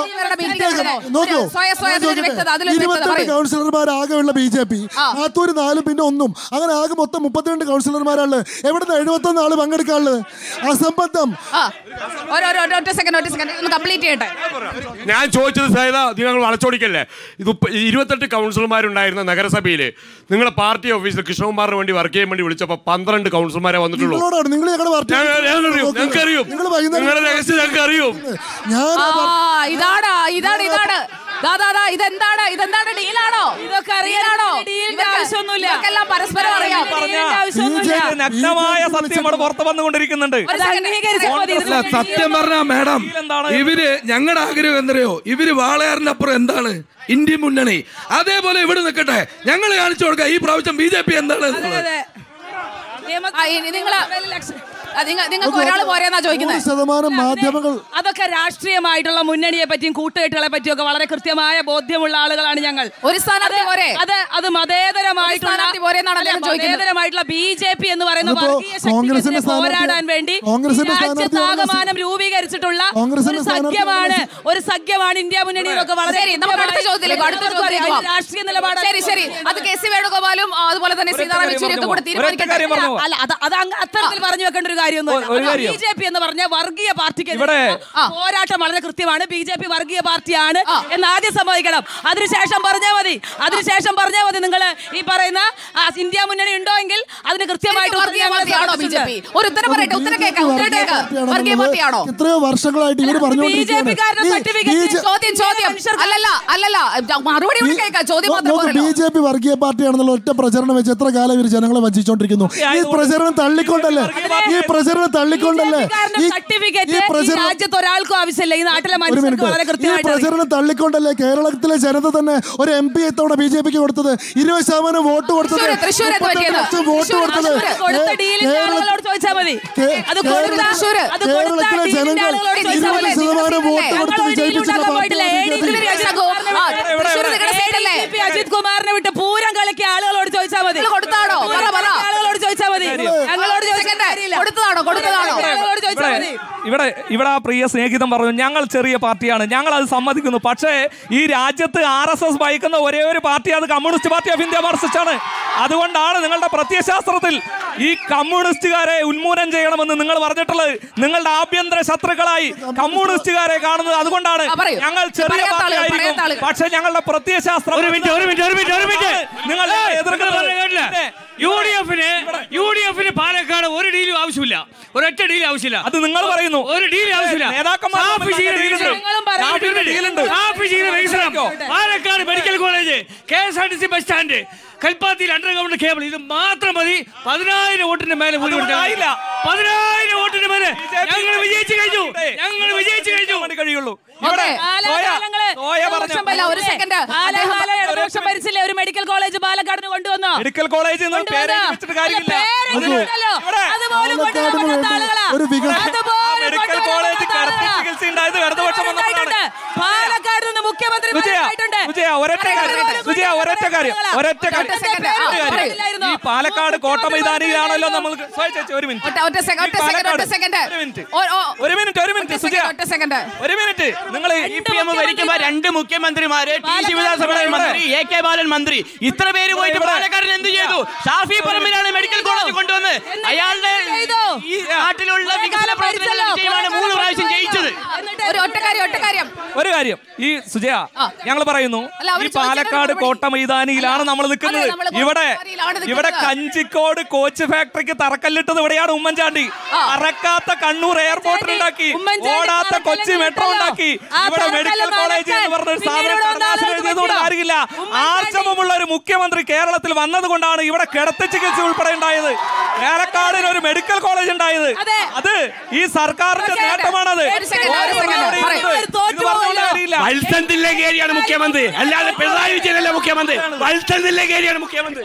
നോക്കൂ സ്വയ സ്വയ അതിലൊരു വ്യക്തത അതിലൊരു വ്യക്തത ഇരുപത്തെട്ട് പറയൂ കൗൺസിലർമാർ ആകെയുള്ള ബി ജെ പി ആത്തൂര് നാലും പിന്നെ ഒന്നും അങ്ങനെ ആകെ മൊത്തം മുപ്പത്തിരണ്ട് കൗൺസിലർമാരാണ് എവിടുന്ന് എഴുപത്തൊന്ന് ആള് പങ്കെടുക്കാനുള്ളത് അസംബന്ധം ആ ഒരു ഒരു- ഒരു ഒറ്റ സെക്കൻഡ് ഒറ്റ സെക്കൻഡ് ഒന്ന് കംപ്ലീറ്റ് ചെയ്യട്ടെ ഞാൻ ചോദിച്ചത് സേത നിങ്ങൾ വളച്ചോടിക്കല്ലേ ഇത് ഉപ്പ- ഇരുപത്തെട്ട് കൗൺസിലർമാരുണ്ടായിരുന്ന നഗരസഭയിൽ നിങ്ങളെ പാർട്ടി ഓഫീസിൽ കൃഷ്ണകുമാറിന് വേണ്ടി വർക്ക് ചെയ്യാൻ വേണ്ടി വിളിച്ചപ്പോൾ പന്ത്രണ്ട് കൗൺസിലർമാരെ വന്നിട്ടുള്ളൂ നിങ്ങളോടാണ് നിങ്ങൾ ഞങ്ങളുടെ പാർട്ടി ഞാൻ- ഞാൻ അറിയും, ഞങ്ങൾക്ക് അറിയും. നിങ്ങൾ വൈകുന്നേരം നിങ്ങളുടെ രഹസ്യം ഞങ്ങൾക്ക് അറിയും ഞാൻ ആ ഇതാണ് ഇതാണ് ഇതാണ് ദാ ദാ ദാ ഇതെന്താണ് ഇതെന്താണ് ഡീലാണോ ഇതൊക്കെ അറിയാൻ ഡീലാണോ ഡീലിന്റെ ഇവർക്ക് ആവശ്യമൊന്നുമില്ല. ഇവർക്കെല്ലാം പരസ്പരം അറിയാം ഡീലിന്റെ ആവശ്യമൊന്നുമില്ല. നഗ്നമായ സത്യം ഇവിടെ പുറത്തു വന്നുകൊണ്ടിരിക്കുന്നുണ്ട് അത് അംഗീകരിച്ചാൽ മതി. ഇത് അല്ല സത്യം പറഞ്ഞ മാഡം ഇവര് ഞങ്ങളുടെ ആഗ്രഹം എന്തറിയോ ഇവര് വാളയാറിന്റെ അപ്പുറം എന്താണ് ഇന്ത്യ മുന്നണി അതേപോലെ ഇവിടെ നിൽക്കട്ടെ ഞങ്ങൾ കാണിച്ചു കൊടുക്കാം ഈ പ്രാവശ്യം ബി ജെ പി എന്താണ് എന്നുള്ളത്. നിയമ- ആ, ഇനി നിങ്ങള് നിങ്ങൾ നിങ്ങൾക്ക് ഒരാൾ പോരെന്നാ ചോദിക്കുന്നത് നൂറ് ശതമാനം മാധ്യമങ്ങൾ അതൊക്കെ രാഷ്ട്രീയമായിട്ടുള്ള മുന്നണിയെ പറ്റിയും കൂട്ടുകെട്ടുകളെ പറ്റിയും ഒക്കെ വളരെ കൃത്യമായ ബോധ്യമുള്ള ആളുകളാണ് ഞങ്ങൾ ഒരു സ്ഥാനാർത്ഥി അത് പോരെ? അത് അത് മതേതരമായിട്ടുള്ള സ്ഥാനാർത്ഥി പോരെന്നാണ് അദ്ദേഹം അല്ല, ചോദിക്കുന്നത്. മതേതരമായിട്ടുള്ള ബി ജെ പി എന്ന് പറയുന്ന അതിപ്പോ വർഗീയ കോൺഗ്രസിന്റെ ശക്തിക്കെതിരെ സ്ഥാനാർത്ഥി- പോരാടാൻ വേണ്ടി കോൺഗ്രസിന്റെ ഈ സ്ഥാനാർത്ഥി രാജ്യത്താകമാനം രൂപീകരിച്ചിട്ടുള്ള കോൺഗ്രസിന്റെ ഒരു സ്ഥാനാർത്ഥി സഖ്യമാണ് ഒരു സഖ്യമാണ് ഇന്ത്യ മുന്നണിയിലൊക്കെ വളരെ ശരി നമുക്ക് അടുത്ത കൃത്യമായി ചോദ്യത്തിലേക്ക് അടുത്ത എല്ലാവർക്കും ചോദ്യത്തിലേക്ക് അറിയാം. പോവാം. രാഷ്ട്രീയ നിലപാട് ശരി ശരി അത് കെ സി വേണുഗോപാലും ആ, അതുപോലെ തന്നെ സീതാറാം യെച്ചൂരിയൊക്കെ കൂടെ തീരുമാനിക്കട്ടെ അല്ല അത് അത് അങ്ങ് അത്തരത്തിൽ പറഞ്ഞു വെക്കേണ്ട ഒരു കാര്യമൊന്നും ഒരു കാര്യം. ബി ജെ പി എന്ന് പറഞ്ഞ വർഗീയ പാർട്ടിക്ക് ഇവിടെ- പോരാട്ടം വളരെ കൃത്യമാണ് ബി ജെ പി വർഗീയ പാർട്ടിയാണ് എന്ന് ആദ്യം സമ്മതിക്കണം അതിനുശേഷം പറഞ്ഞാൽ മതി അതിനുശേഷം പറഞ്ഞാൽ മതി നിങ്ങൾ ഈ പറയുന്ന ആ, ഇന്ത്യ മുന്നണി ഉണ്ടോ എങ്കിൽ അതിന് കൃത്യമായിട്ട് ഉത്തരം വർഗീയ ഞങ്ങൾ പാർട്ടിയാണോ ബി ജെ പി ഒരു ഉത്തരം പറയട്ടെ ഉത്തരം കേൾക്കാം ഉത്തരം കേൾക്കാം വർഗീയ പാർട്ടിയാണോ എത്രയോ വർഷങ്ങളായിട്ട് ഇവർ പറഞ്ഞുകൊണ്ടിരിക്കുകയാണ് ഈ- ഈ ജെ- ചോദ്യം ചോദ്യം അല്ലല്ല അല്ലല്ല മറുപടി കൂടി കേൾക്കാം ചോദ്യം മാത്രം നോക്ക് പോരല്ലോ ബി ജെ പി വർഗീയ പാർട്ടിയാണെന്നുള്ള ഒറ്റ പ്രചരണം വെച്ച് എത്ര കാലം ഇവർ ജനങ്ങളെ വഞ്ചിച്ചുകൊണ്ടിരിക്കുന്നു ഈ പ്രചരണം തള്ളിക്കൊണ്ടല്ലേ ഈ പ്രചരണം തള്ളിക്കൊണ്ടല്ലേ ഈ ഈ സർട്ടിഫിക്കറ്റ് ഈ പ്രചരണം രാജ്യത്ത് ഒരാൾക്കും ആവശ്യമില്ല ഈ നാട്ടിലെ ഒരു മനുഷ്യർക്ക് മിനിറ്റ് വളരെ ഈ കൃത്യമായിട്ട് അറിയാം. പ്രചരണം തള്ളിക്കൊണ്ടല്ലേ കേരളത്തിലെ ജനത തന്നെ ഒരു എം പി ഇത്തവണ ബി ജെ പിക്ക് കൊടുത്തത് ഇരുപത് ശതമാനം വോട്ട് കൊടുത്തത് തൃശ്ശൂര്, തൃശ്ശൂര് എന്ത് മുപ്പത്തെട്ട് പറ്റിയത്? ലക്ഷം വോട്ട് തൃശ്ശൂര്, കൊടുത്തത് തൃശ്ശൂര് കൊടുത്ത കേ- ഡീലിന്റെ കേരള- ആളുകളോട് ചോദിച്ചാൽ മതി കേ- അത് കൊടുത്ത കേരളത്തിലെ അത് കൊടുത്ത കേരളത്തിലെ ഡീലിന്റെ ജനങ്ങൾ ആളുകളോട് ചോദിച്ചാൽ ഇരുപത് മതി. ശതമാനം വോട്ട് ഞങ്ങൾ കൊടുത്ത് ഒരു ഡീലും വിജയിപ്പിച്ചിട്ടുള്ള ഉണ്ടാക്കാൻ പോയിട്ടില്ല. പാർട്ടിയാണ് ADC B J P. Ajith കുമാറിനെ വിട്ട് തൃശ്ശൂർ നിങ്ങളുടെ സീറ്റല്ലേ? ADCP അജിത് കുമാറിനെ വിട്ട് പൂരം കളിക്കിയ ആളുകളോട് ചോദിച്ചാൽ മതി നിങ്ങൾ കൊടുത്താണോ? പൂരം പറ, പറ. കളിക്കിയ ആളുകളോട് ചോദിച്ചാൽ മതി ഞങ്ങളോട് ചോദിച്ചാൽ കാര്യമില്ല. കൊടുത്തതാണോ കൊടുത്തതാണോ ആളുകളോട് ചോദിച്ചാൽ ഇവിടെ മതി ഇവിടെ ഇവിടെ ആ പ്രിയ സ്നേഹിതം പറഞ്ഞു ഞങ്ങൾ ചെറിയ പാർട്ടിയാണ് ഞങ്ങൾ അത് സമ്മതിക്കുന്നു പക്ഷേ ഈ രാജ്യത്ത് ആർ എസ് എസ് ഭയക്കുന്ന ഒരേ ഒരു പാർട്ടി അത് Communist Party of India Marxist ആണ് അതുകൊണ്ടാണ് നിങ്ങളുടെ പ്രത്യയശാസ്ത്രത്തിൽ ഈ കമ്മ്യൂണിസ്റ്റുകാരെ ഉന്മൂലനം ചെയ്യണമെന്ന് നിങ്ങൾ പറഞ്ഞിട്ടുള്ളത് നിങ്ങളുടെ ആഭ്യന്തര ശത്രുക്കളായി കമ്മ്യൂണിസ്റ്റുകാരെ കാണുന്നത് അതുകൊണ്ടാണ് ആ, പറയൂ. ഞങ്ങൾ ചെറിയ പറയാത്ത പാർട്ടി ആളുകൾ, ആയിരിക്കും പറയാത്ത ആളുകൾ. പക്ഷേ ഞങ്ങളുടെ പ്രത്യയശാസ്ത്രം ഒരു മിനിറ്റ് ഒരു മിനിറ്റ് ഒരു മിനിറ്റ് ഒരു മിനിറ്റ് നിങ്ങൾ എതിർക്കുന്നത് യു ഡി എഫിന് യു ഡി എഫിന് പാലക്കാട് ഒരു ഡീലും ആവശ്യമില്ല ഒരൊറ്റ ഡീൽ ആവശ്യമില്ല അത് നിങ്ങൾ പറയുന്നു ഒരു ഡീൽ ആവശ്യമില്ല നേതാക്കന്മാർ സാഫ് തമ്മിൽ ചെയ്യുന്ന ഡീലുണ്ട്. വികസനം. ഞങ്ങളും പറയുന്നു. സാഫ് ചെയ്യുന്ന ഡീലുണ്ട്. സാഫ് ചെയ്യുന്ന വികസനം Palakkad medical college K S R T C bus stand കൽപ്പാത്തിയിൽ അണ്ടർഗ്രൗണ്ട് കേബിൾ ഇത് മാത്രം മതി പതിനായിരം വോട്ടിന്റെ മേലെ ഭൂരിപക്ഷം. അതുകൊണ്ടായില്ല. പതിനായിരം വോട്ടിന്റെ മേലെ ഞങ്ങൾ വിജയിച്ചു കഴിഞ്ഞു ഞങ്ങൾ വിജയിച്ചു കഴിഞ്ഞു മതി കഴിയുള്ളൂ ഇവിടെ സോയ കാലകാലങ്ങള് സോയ പറഞ്ഞു ഇടതുപക്ഷമല്ല, ഒരു second. കാലകാലം ഇടതുപക്ഷം ഭരിച്ചില്ലേ ഒരു മെഡിക്കൽ കോളേജ് പാലക്കാടിന് കൊണ്ടുവന്നോ മെഡിക്കൽ കോളേജ് എന്ന് കൊണ്ടുവന്നോ? പേര് വെച്ചിട്ട് കാര്യമില്ല അല്ല, പേരെഴുതിയിട്ടുണ്ടല്ലോ. ഇവിടെ അതുപോലും പാലക്കാടിന് കൊണ്ടുവരാൻ വേണ്ടി ആളുകളാ. ഒരു വികസനം- അതുപോലും മെഡിക്കൽ കൊണ്ടുവരാൻ കോളേജ് ആളുകളാ. കിടത്തി ചികിത്സ ഉണ്ടായത് ഇടതുപക്ഷം വന്നപ്പോഴാണ് ഉണ്ടായിട്ടുണ്ട്. പാലക്കാട് നിന്ന് മുഖ്യമന്ത്രി വിജയ ഉണ്ടായിട്ടുണ്ട്. വിജയ ഒരൊറ്റ കാര്യം വിജയ ഒരൊറ്റ കാര്യം ഒരൊറ്റ കാര്യം ഒറ്റ second. ആ, ഒറ്റ കാര്യം. പറയില്ലായിരുന്നോ? ഈ പാലക്കാട് കോട്ട മൈതാനിയിലാണല്ലോ നമ്മൾ സോയ ചേച്ചി ഒരു മിനിറ്റ് ഒറ്റ ഒറ്റ സെക്കൻഡ് ഒറ്റ ഈ സെക്കൻഡ് ഒറ്റ പാലക്കാട്- സെക്കൻഡ് ഒരു മിനിറ്റ് ഓ- ഓ- ഒരു മിനിറ്റ് ഒരു മിനിറ്റ് ഒറ്റ സുജയ സെക്കൻഡ് ഒറ്റ സെക്കൻഡ് ഒരു മിനിറ്റ് നിങ്ങൾ ഇ പി എം ഭരിക്കുമ്പോ രണ്ട് മുഖ്യമന്ത്രിമാര് ടി ശിവദാസൻ മന്ത്രി എ കെ ബാലൻ മന്ത്രി ഇത്ര പേര് പോയിട്ട് പാലക്കാടിന് എന്ത് ചെയ്തു ഷാഫി പറമ്പിലാണ് മെഡിക്കൽ കോളേജ് കൊണ്ടുവന്ന് അയാളുടെ ചെയ്തു? ഈ നാട്ടിലുള്ള വികസന പ്രവർത്തനങ്ങൾ ചെയ്യുവാണ് മൂന്ന് പ്രാവശ്യം ജയിച്ചത് ഒരു ഒറ്റ കാര്യം ഒറ്റ കാര്യം ഒരു കാര്യം ഈ സുജയ ഞങ്ങൾ പറയുന്നു അല്ല, അവര് ഈ പാലക്കാട് ചോദിച്ചതിന് കോട്ട മൈതാനിയിലാണ് നമ്മൾ നിൽക്കുന്നത് അതെ, നമ്മള് കോട്ട ഇവിടെ മൈതാനിയിലാണ് നിൽക്കുന്നത്. ഇവിടെ കഞ്ചിക്കോട് കോച്ച് ഫാക്ടറിക്ക് തറക്കല്ലിട്ടത് ഇവിടെയാണ് ഉമ്മൻചാണ്ടി പറക്കാത്ത കണ്ണൂർ എയർപോർട്ട് ഉണ്ടാക്കി ഉമ്മൻചാണ്ടി ഓടാത്ത കൊച്ചി തറക്കല്ല് മെട്രോ ഇട്ടല്ലോ. ഉണ്ടാക്കി ആ ഇവിടെ മെഡിക്കൽ തറക്കല്ല് കോളേജ് എന്ന് പറഞ്ഞ ഒരു പിന്നീട് സാധനം ഇവിടെ വന്ന കടലാസിൽ ആളുകൾക്ക് എഴുതിയതുകൊണ്ട് പറ്റിയോ? കാര്യമില്ല ഉമ്മൻചാണ്ടി- ആർജവമുള്ള ഒരു മുഖ്യമന്ത്രി കേരളത്തിൽ വന്നതുകൊണ്ടാണ് ഇവിടെ കിടത്തി ചികിത്സ ഉൾപ്പെടെ ഉണ്ടായത് പാലക്കാടിന് ഒരു മെഡിക്കൽ കോളേജ് ഉണ്ടായത് അതെ. അത് ഈ സർക്കാരിന്റെ ഒരു second. നേട്ടമാണത് ഒരു second, ഒരു second. ഇവിടെ പറയൂ. ഇരുന്നത്. ഒരു തോറ്റു ഇത് പറഞ്ഞുകൊണ്ട് പോകല്ലോ. കാര്യമില്ല. വത്സൻ തില്ലങ്കേരിയാണ് മുഖ്യമന്ത്രി അല്ലാതെ പിണറായി വിജയനല്ല മുഖ്യമന്ത്രി വത്സൻ തില്ലങ്കേരിയാണ് മുഖ്യമന്ത്രി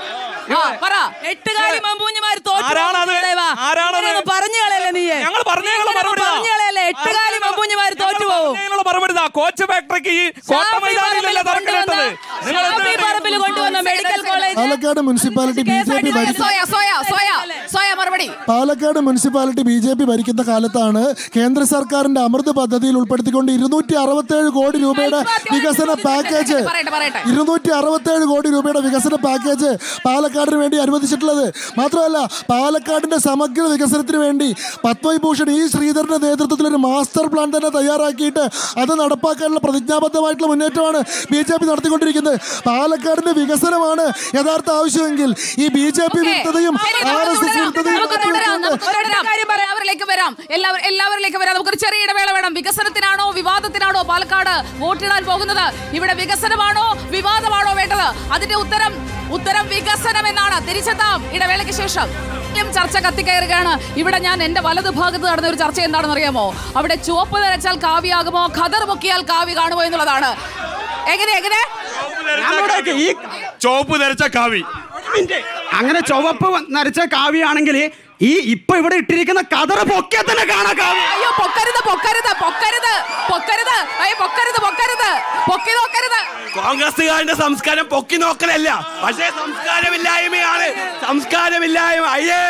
ആ, പറ എട്ടുകാലി മമ്പൂഞ്ഞിമാര് തോറ്റു ആരാണത്? ദേവാ. ആരാണത്? ഇങ്ങനെയൊന്നും പറഞ്ഞു കളയല്ലേ നീ ഞങ്ങൾ പറഞ്ഞതിനുള്ള മറുപടി ഇതാ. പറഞ്ഞു കളയല്ലേ എട്ടുകാലി മമ്പൂഞ്ഞിമാര് തോറ്റു പോകും പറഞ്ഞതിനുള്ള മറുപടി ഇതാ. കോച്ച് ഫാക്ടറിക്ക് ഈ കോട്ട മൈതാനിയിലല്ല തറക്കല്ലിട്ടത് നിങ്ങൾ ഷാഫി പറമ്പിൽ കൊണ്ടുവന്ന medical college Palakkad municipality B J P ഭരിച്ച സോയ സോയ സോയ സോയ മറുപടി Palakkad municipality B J P ഭരിക്കുന്ന കാലത്താണ് കേന്ദ്ര സർക്കാരിന്റെ അമൃത് പദ്ധതിയിൽ ഉൾപ്പെടുത്തിക്കൊണ്ട് ഇരുന്നൂറ്റി അറുപത്തേഴ് കോടി രൂപയുടെ വികസന പാക്കേജ് പറയട്ടെ പറയട്ടെ ഇരുന്നൂറ്റി അറുപത്തേഴ് കോടി രൂപയുടെ വികസന പാക്കേജ് പാലക്കാടിന് വേണ്ടി അനുവദിച്ചിട്ടുള്ളത് മാത്രമല്ല പാലക്കാടിന്റെ സമഗ്ര വികസനത്തിന് വേണ്ടി പത്മവിഭൂഷൺ ഈ ശ്രീധരന്റെ നേതൃത്വത്തിൽ ഒരു മാസ്റ്റർ പ്ലാൻ തന്നെ തയ്യാറാക്കിയിട്ട് അത് നടപ്പാക്കാനുള്ള പ്രതിജ്ഞാബദ്ധമായിട്ടുള്ള മുന്നേറ്റമാണ് ബി ജെ പി നടത്തിക്കൊണ്ടിരിക്കുന്നത് പാലക്കാടിന്റെ വികസനമാണ് യഥാർത്ഥ ആവശ്യമെങ്കിൽ ഈ ബി ജെ പി വിരുദ്ധതയും ശരി, ആർ നമുക്ക് എസ് എസ് തുടരാം. വിരുദ്ധതയും നമുക്ക് തുടരാം. നമുക്ക് തുടരാം. കാര്യം പറയാം. എല്ലാവരിലേക്ക് വരാം എല്ലാവരും എല്ലാവരിലേക്ക് വരാം നമുക്കൊരു ചെറിയ ഇടവേള വേണം വികസനത്തിനാണോ വിവാദത്തിനാണോ പാലക്കാട് വോട്ടിടാൻ പോകുന്നത് ഇവിടെ വികസനമാണോ വിവാദമാണോ വേണ്ടത് അതിന്റെ ഉത്തരം ഉത്തരം വികസനം എന്നാണ് തിരിച്ചെത്താം ഇടവേളയ്ക്ക് ശേഷം ും ചർച്ച കത്തിക്കയറുകയാണ് ഇവിടെ ഞാൻ എന്റെ വലത് ഭാഗത്ത് നടന്ന ഒരു ചർച്ച എന്താണെന്ന് അറിയാമോ അവിടെ ചുവപ്പ് നരച്ചാൽ കാവ്യാകുമോ ഖദർ പൊക്കിയാൽ കാവ്യ കാണുമോ എന്നുള്ളതാണ് എങ്ങനെ എങ്ങനെ നമ്മുടെയൊക്കെ ഈ ചോപ്പ് ധരിച്ച കാവി മിനിറ്റ്. അങ്ങനെ ചുവപ്പ് നരച്ച കാവ്യാണെങ്കിൽ ഈ ഇപ്പൊ ഇവിടെ ഇട്ടിരിക്കുന്ന കതറ് പൊക്കെ തന്നെ കാണാൻ അയ്യോ പൊക്കരുത് പൊക്കരുത് പൊക്കരുത് പൊക്കരുത് അയ്യോ പൊക്കരുത് പൊക്കരുത് പൊക്കി നോക്കരുത് കോൺഗ്രസ്സുകാരന്റെ സംസ്കാരം പൊക്കി നോക്കലല്ല പക്ഷേ സംസ്കാരമില്ലായ്മയാണ് സംസ്കാരമില്ലായ്മ അയ്യേ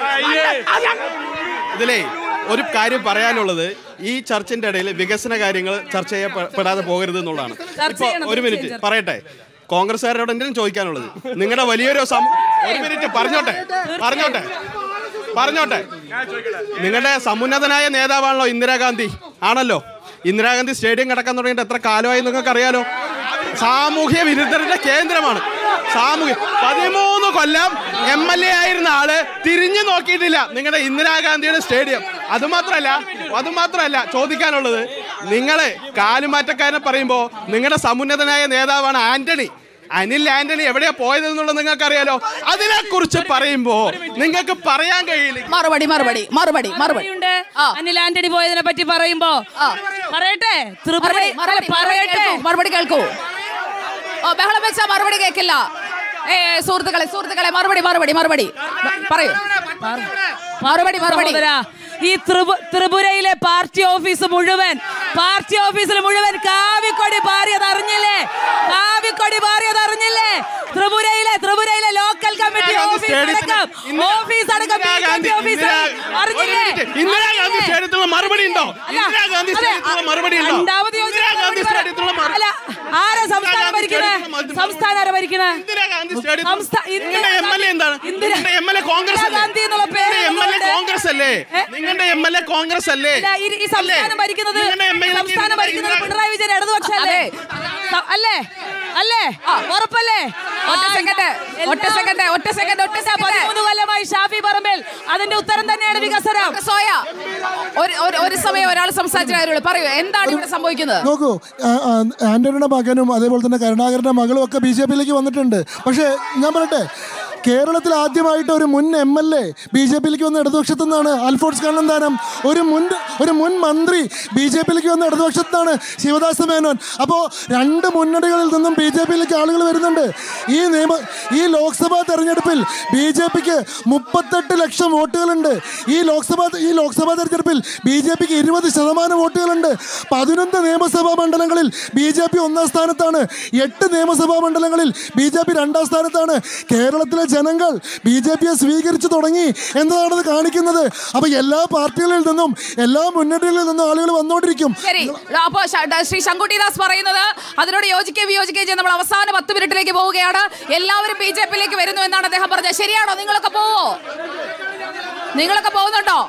ഇതിലേ ഒരു കാര്യം പറയാനുള്ളത് ഈ ചർച്ചിന്റെ ഇടയിൽ വികസന കാര്യങ്ങൾ ചർച്ച ചെയ്യപ്പെടാതെ പോകരുത് എന്നുള്ളതാണ് ചർച്ച ഇപ്പൊ ചെയ്യണം, ഒരു മിനിറ്റ് തീർച്ചയായും. പറയട്ടെ കോൺഗ്രസ്സുകാരോട് എന്തെങ്കിലും ചോദിക്കാനുള്ളത് നിങ്ങളുടെ വലിയൊരു സം- ഒരു മിനിറ്റ് പറഞ്ഞോട്ടെ പറഞ്ഞോട്ടെ പറഞ്ഞോട്ടെ നിങ്ങളുടെ സമുന്നതനായ നേതാവാണല്ലോ ഇന്ദിരാഗാന്ധി ആണല്ലോ ഇന്ദിരാഗാന്ധി സ്റ്റേഡിയം കിടക്കാൻ തുടങ്ങിയിട്ട് എത്ര കാലമായി നിങ്ങൾക്ക് അറിയാലോ സാമൂഹ്യ വിരുദ്ധരുടെ കേന്ദ്രമാണ് സാമൂഹ്യ പതിമൂന്ന് കൊല്ലം എം എൽ എ ആയിരുന്ന ആള് തിരിഞ്ഞു നോക്കിയിട്ടില്ല നിങ്ങളുടെ ഇന്ദിരാഗാന്ധിയുടെ സ്റ്റേഡിയം അതുമാത്രമല്ല അതുമാത്രമല്ല ചോദിക്കാനുള്ളത് നിങ്ങള് കാലുമാറ്റക്കാരനെ പറയുമ്പോൾ നിങ്ങളുടെ സമുന്നതനായ നേതാവാണ് ആന്റണി അനിൽ ആന്റണി എവിടെയാ പോയതെന്നുള്ളത് നിങ്ങൾക്ക് അറിയാലോ അതിനെ കുറിച്ച് പറയുമ്പോ നിങ്ങൾക്ക് പറയാൻ കഴിയില്ല മറുപടി മറുപടി മറുപടി മറുപടി ഉണ്ട് അനിൽ ആന്റണി പോയതിനെ പറ്റി പറയുമ്പോ പറയട്ടെ ത്രിപുര മറുപടി, മറുപടി, അല്ല, പറയട്ടെ കേൾക്കൂ, മറുപടി കേൾക്കൂ ഓ ബഹളം വെച്ചാ മറുപടി കേൾക്കില്ല ഏ സുഹൃത്തുക്കളെ സുഹൃത്തുക്കളെ മറുപടി മറുപടി മറുപടി പറയൂ മറുപടി മറുപടി സഹോദരാ, ഈ ത്രിപു- ത്രിപുരയിലെ പാർട്ടി ഓഫീസ് മുഴുവൻ പാർട്ടി ഓഫീസിൽ മുഴുവൻ കാവിക്കൊടി പാറിയത് അറിഞ്ഞില്ലേ കാവിക്കൊടി പാറിയത് അറിഞ്ഞില്ലേ ത്രിപുരയിലെ ത്രിപുരയിലെ ലോക്കൽ കമ്മിറ്റി ഓഫീസ് അടക്കം ഓഫീസ് അടക്കം BJP ഓഫീസ് അറിഞ്ഞില്ലേ ഇന്ദിരാഗാന്ധി സ്റ്റേഡിയത്തിലുള്ള മറുപടി ഉണ്ടോ അല്ല, ഇന്ദിരാഗാന്ധി അതെ, സ്റ്റേഡിയത്തിലുള്ള മറുപടി ഉണ്ടോ രണ്ടാമത് ചോദിച്ച ഇന്ദിരാഗാന്ധി മറുപടി സ്റ്റേഡിയത്തിലുള്ള പറ. അല്ല, ആരാ സംസ്ഥാനം ഭരിക്കണേ സംസ്ഥാനം ആരാ ഭരിക്കണേ സംസ്ഥാ- ഇന്ദിരാ- നിങ്ങളുടെ എം എൽ എ എന്താണ് ഇന്ദിരാ- നിങ്ങളുടെ എം എൽ എ കോൺഗ്രസ് അല്ലേ ഗാന്ധി എന്നുള്ള പേര് നിങ്ങളുടെ എം എൽ എ ഉള്ളതുകൊണ്ട് കോൺഗ്രസ് അല്ലേ നിങ്ങളുടെ എം എൽ എ കോൺഗ്രസ് അല്ലേ അല്ല, ഈ- ഈ സംസ്ഥാനം ഭരിക്കുന്നത് സംസ്ഥാനം ഭരിക്കുന്നത് പിണറായി വിജയൻ ഇടതുപക്ഷല്ലേ സ- അല്ലേ അല്ലേ ഉറപ്പല്ലേ ഒറ്റ സെക്കൻഡ് ഒറ്റ സെക്കൻഡ് ഒറ്റ സെക്കൻഡ് ഒറ്റ സെക്കൻഡ് പതിമൂന്ന് കൊല്ലമായി ഷാഫി പറമ്പിൽ അതിന്റെ ഉത്തരം തന്നെയാണ് വികസനം സോയ ഒരു ഒരു- ഒരു സമയം ഒരാൾ സംസാരിച്ച കാര്യമുള്ളൂ പറയൂ എന്താണ് ഇവിടെ സംഭവിക്കുന്നത് നോക്കൂ ആ- ആ, ആന്റണിയുടെ മകനും അതേപോലെ തന്നെ കരുണാകരന്റെ മകളും ഒക്കെ ബി ജെ പിയിലേക്ക് വന്നിട്ടുണ്ട് പക്ഷേ ഞാൻ പറയട്ടെ കേരളത്തിൽ ആദ്യമായിട്ട് ഒരു മുൻ M L A B J പിയിലേക്ക് വന്ന ഇടതുപക്ഷത്തു നിന്നാണ് അൽഫോൺസ് കണ്ണന്താനം ഒരു മുൻ ഒരു മുൻ മന്ത്രി ബി ജെ പിയിലേക്ക് വന്ന ഇടതുപക്ഷത്തു നിന്നാണ് ശിവദാസ മേനോൻ അപ്പോൾ രണ്ട് മുന്നണികളിൽ നിന്നും ബി ജെ പിയിലേക്ക് ആളുകൾ വരുന്നുണ്ട് ഈ നിയമ ഈ ലോക്സഭാ തെരഞ്ഞെടുപ്പിൽ ബി ജെ പിക്ക് മുപ്പത്തെട്ട് ലക്ഷം വോട്ടുകളുണ്ട് ഈ ലോക്സഭാ ഈ ലോക്സഭാ തെരഞ്ഞെടുപ്പിൽ ബി ജെ പിക്ക് ഇരുപത് ശതമാനം വോട്ടുകളുണ്ട് പതിനൊന്ന് നിയമസഭാ മണ്ഡലങ്ങളിൽ ബി ജെ പി ഒന്നാം സ്ഥാനത്താണ് എട്ട് നിയമസഭാ മണ്ഡലങ്ങളിൽ ബി ജെ പി രണ്ടാം സ്ഥാനത്താണ് കേരളത്തിലെ ജനങ്ങൾ ബി ജെ പിയെ സ്വീകരിച്ചു തുടങ്ങി എന്നതാണത് കാണിക്കുന്നത് അപ്പൊ എല്ലാ പാർട്ടികളിൽ നിന്നും എല്ലാ മുന്നണികളിൽ നിന്നും ആളുകൾ വന്നുകൊണ്ടിരിക്കും ശരി അപ്പോ ശ- ഡ- ശ്രീ ശങ്കുട്ടിദാസ് പറയുന്നത് അതിനോട് യോജിക്കുകയും വിയോജിക്കുകയും ചെയ്ത് നമ്മൾ അവസാന പത്ത് മിനിറ്റിലേക്ക് പോവുകയാണ് എല്ലാവരും ബി ജെ പിയിലേക്ക് വരുന്നു എന്നാണ് അദ്ദേഹം പറഞ്ഞത് ശരിയാണോ നിങ്ങളൊക്കെ പോവോ നിങ്ങളൊക്കെ പോകുന്നുണ്ടോ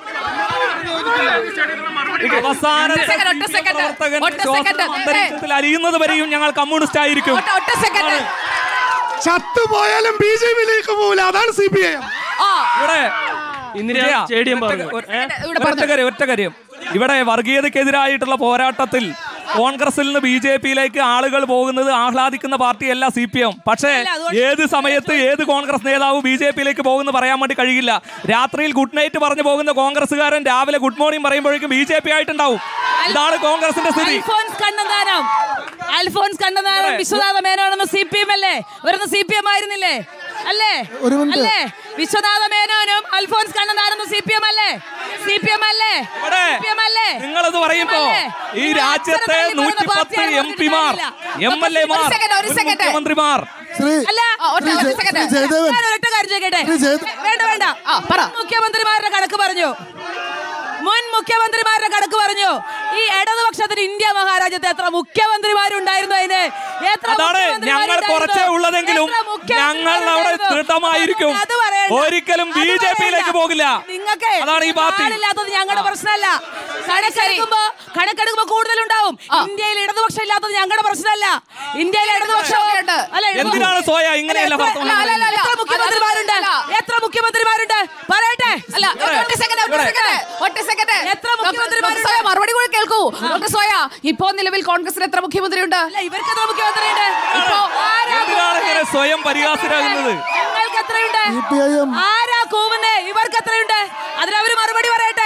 അവസാന ഒറ്റ second, ഒറ്റ second, പ്രവർത്തകന്റെ ഒറ്റ ശ്വാസം second. അന്തരീക്ഷത്തിൽ അലിയുന്നത് വരെയും ഞങ്ങൾ കമ്മ്യൂണിസ്റ്റ് ആയിരിക്കും ഒറ്റ- ഒറ്റ സെക്കൻഡ് ചത്തുപോയാലും ബി ജെ പിയിലേക്ക് പോകില്ല അതാണ് സി പി ഐ എം ആ ഇവിടെ ഇന്ദിരാ വിജയ, സ്റ്റേഡിയം ഒറ്റ- പറഞ്ഞു. ഒറ്റ- ഇവിടെ ഒറ്റ കാര്യം ഒറ്റ കാര്യം ഇവിടെ വർഗീയതക്കെതിരായിട്ടുള്ള പോരാട്ടത്തിൽ കോൺഗ്രസിൽ നിന്ന് ബി ജെ പിയിലേക്ക് ആളുകൾ പോകുന്നത് ആഹ്ലാദിക്കുന്ന പാർട്ടിയല്ല സി പി എം പക്ഷേ ഏത് സമയത്ത് ഏത് കോൺഗ്രസ് നേതാവ് ബി ജെ പിയിലേക്ക് പോകുന്നു പറയാൻ വേണ്ടി കഴിയില്ല രാത്രിയിൽ ഗുഡ് നൈറ്റ് പറഞ്ഞു പോകുന്ന കോൺഗ്രസ്സുകാരൻ രാവിലെ ഗുഡ് മോർണിംഗ് പറയുമ്പോഴേക്കും ബി ജെ പി ആയിട്ടുണ്ടാവും ഇതാണ് കോൺഗ്രസിന്റെ സ്ഥിതി അൽഫോൻസ് കണ്ണന്താനം അൽഫോൻസ് കണ്ണന്താനം വിശ്വനാഥ മേനോനെന്ന് സി പി എം അല്ലേ ഇവരൊന്ന് സി പി എം ആയിരുന്നില്ലേ അല്ലേ ഒരു മിനിറ്റ്. അല്ലേ വിശ്വനാഥ മേനോനും Alphonse Kannanthanam C P M അല്ലേ സി പി എം അല്ലേ സി പി എം അല്ലേ നിങ്ങളത് പറയുമ്പോ ഈ രാജ്യത്തെ നൂറ്റിപ്പത്ത് എം പിമാർ എം എൽ എമാർ ഒരു second, ഒരു second. മുഖ്യമന്ത്രിമാർ ശ്രീ അല്ല ആ, ഒറ്റ- ഒറ്റ second. ശ്രീ ജയദേവൻ ഞാൻ ഒരൊറ്റ കാര്യം ചോദിക്കട്ടെ ശ്രീ ജയ- വേണ്ട വേണ്ട പറ. മുഖ്യമന്ത്രിമാരുടെ കണക്ക് പറഞ്ഞു മുൻ മുഖ്യമന്ത്രിമാരുടെ കണക്ക് പറഞ്ഞു ഈ ഇടതുപക്ഷത്തിന് ഇന്ത്യ മഹാരാജ്യത്ത് എത്ര മുഖ്യമന്ത്രിമാരുണ്ടായിരുന്നു അതിന് എത്ര അതാണ് ഞങ്ങൾ മുഖ്യമന്ത്രിമാരുണ്ടായിരുന്നു? കുറച്ചേ ഉള്ളതെങ്കിലും എത്ര മുഖ്യമന്ത്രിമാരുണ്ടായിരുന്നു? ഞങ്ങൾ അവിടെ ദൃഢമായിരിക്കും അത് പറയണ്ട. ഒരിക്കലും ബി അത് ജെ പിയിലേക്ക് പറയണ്ട. പോകില്ല നിങ്ങൾക്ക് അതാണ് ഈ പാർട്ടി ആളില്ലാത്തത് ഞങ്ങളുടെ പ്രശ്നമല്ല കണക്കെടുക്കുമ്പോ കണക്കെടുക്കുമ്പോ കൂടുതലുണ്ടാവും ഇന്ത്യയിൽ ഇടതുപക്ഷം ഇല്ലാത്തത് ഞങ്ങളുടെ പ്രശ്നമല്ല ഇന്ത്യയിൽ ഇടതുപക്ഷം അല്ല ഇടതു- എന്തിനാണ് സോയ ഇങ്ങനെയല്ല എത്ര- വർത്തമാനം അല്ല, അല്ല, അല്ല. പറയുന്നത്? എത്ര മുഖ്യമന്ത്രിമാരുണ്ട് എത്ര മുഖ്യമന്ത്രിമാരുണ്ട് പറയട്ടെ അല്ല ഒറ്റ സെക്കൻഡ് ഒറ്റ സെക്കൻഡ് ഒറ്റ സെക്കൻഡ് എത്ര മുഖ്യമന്ത്രിമാരുണ്ട്? സോയ മറുപടി കൂടെ കേൾക്കൂ ഡോക്ടർ സോയ ഇപ്പോ നിലവിൽ കോൺഗ്രസിന് എത്ര മുഖ്യമന്ത്രിയുണ്ട് ഇവർക്ക് എത്ര മുഖ്യമന്ത്രിയുണ്ട് ഇപ്പോ എന്തിനാണ് ഇങ്ങനെ സ്വയം പരിഹാസരാകുന്നത് നിങ്ങൾക്ക് എത്രയുണ്ട് CPIM. ആരാ കൂവുന്നേ ഇവർക്ക് എത്രയുണ്ട് അതിനവര് മറുപടി പറയട്ടെ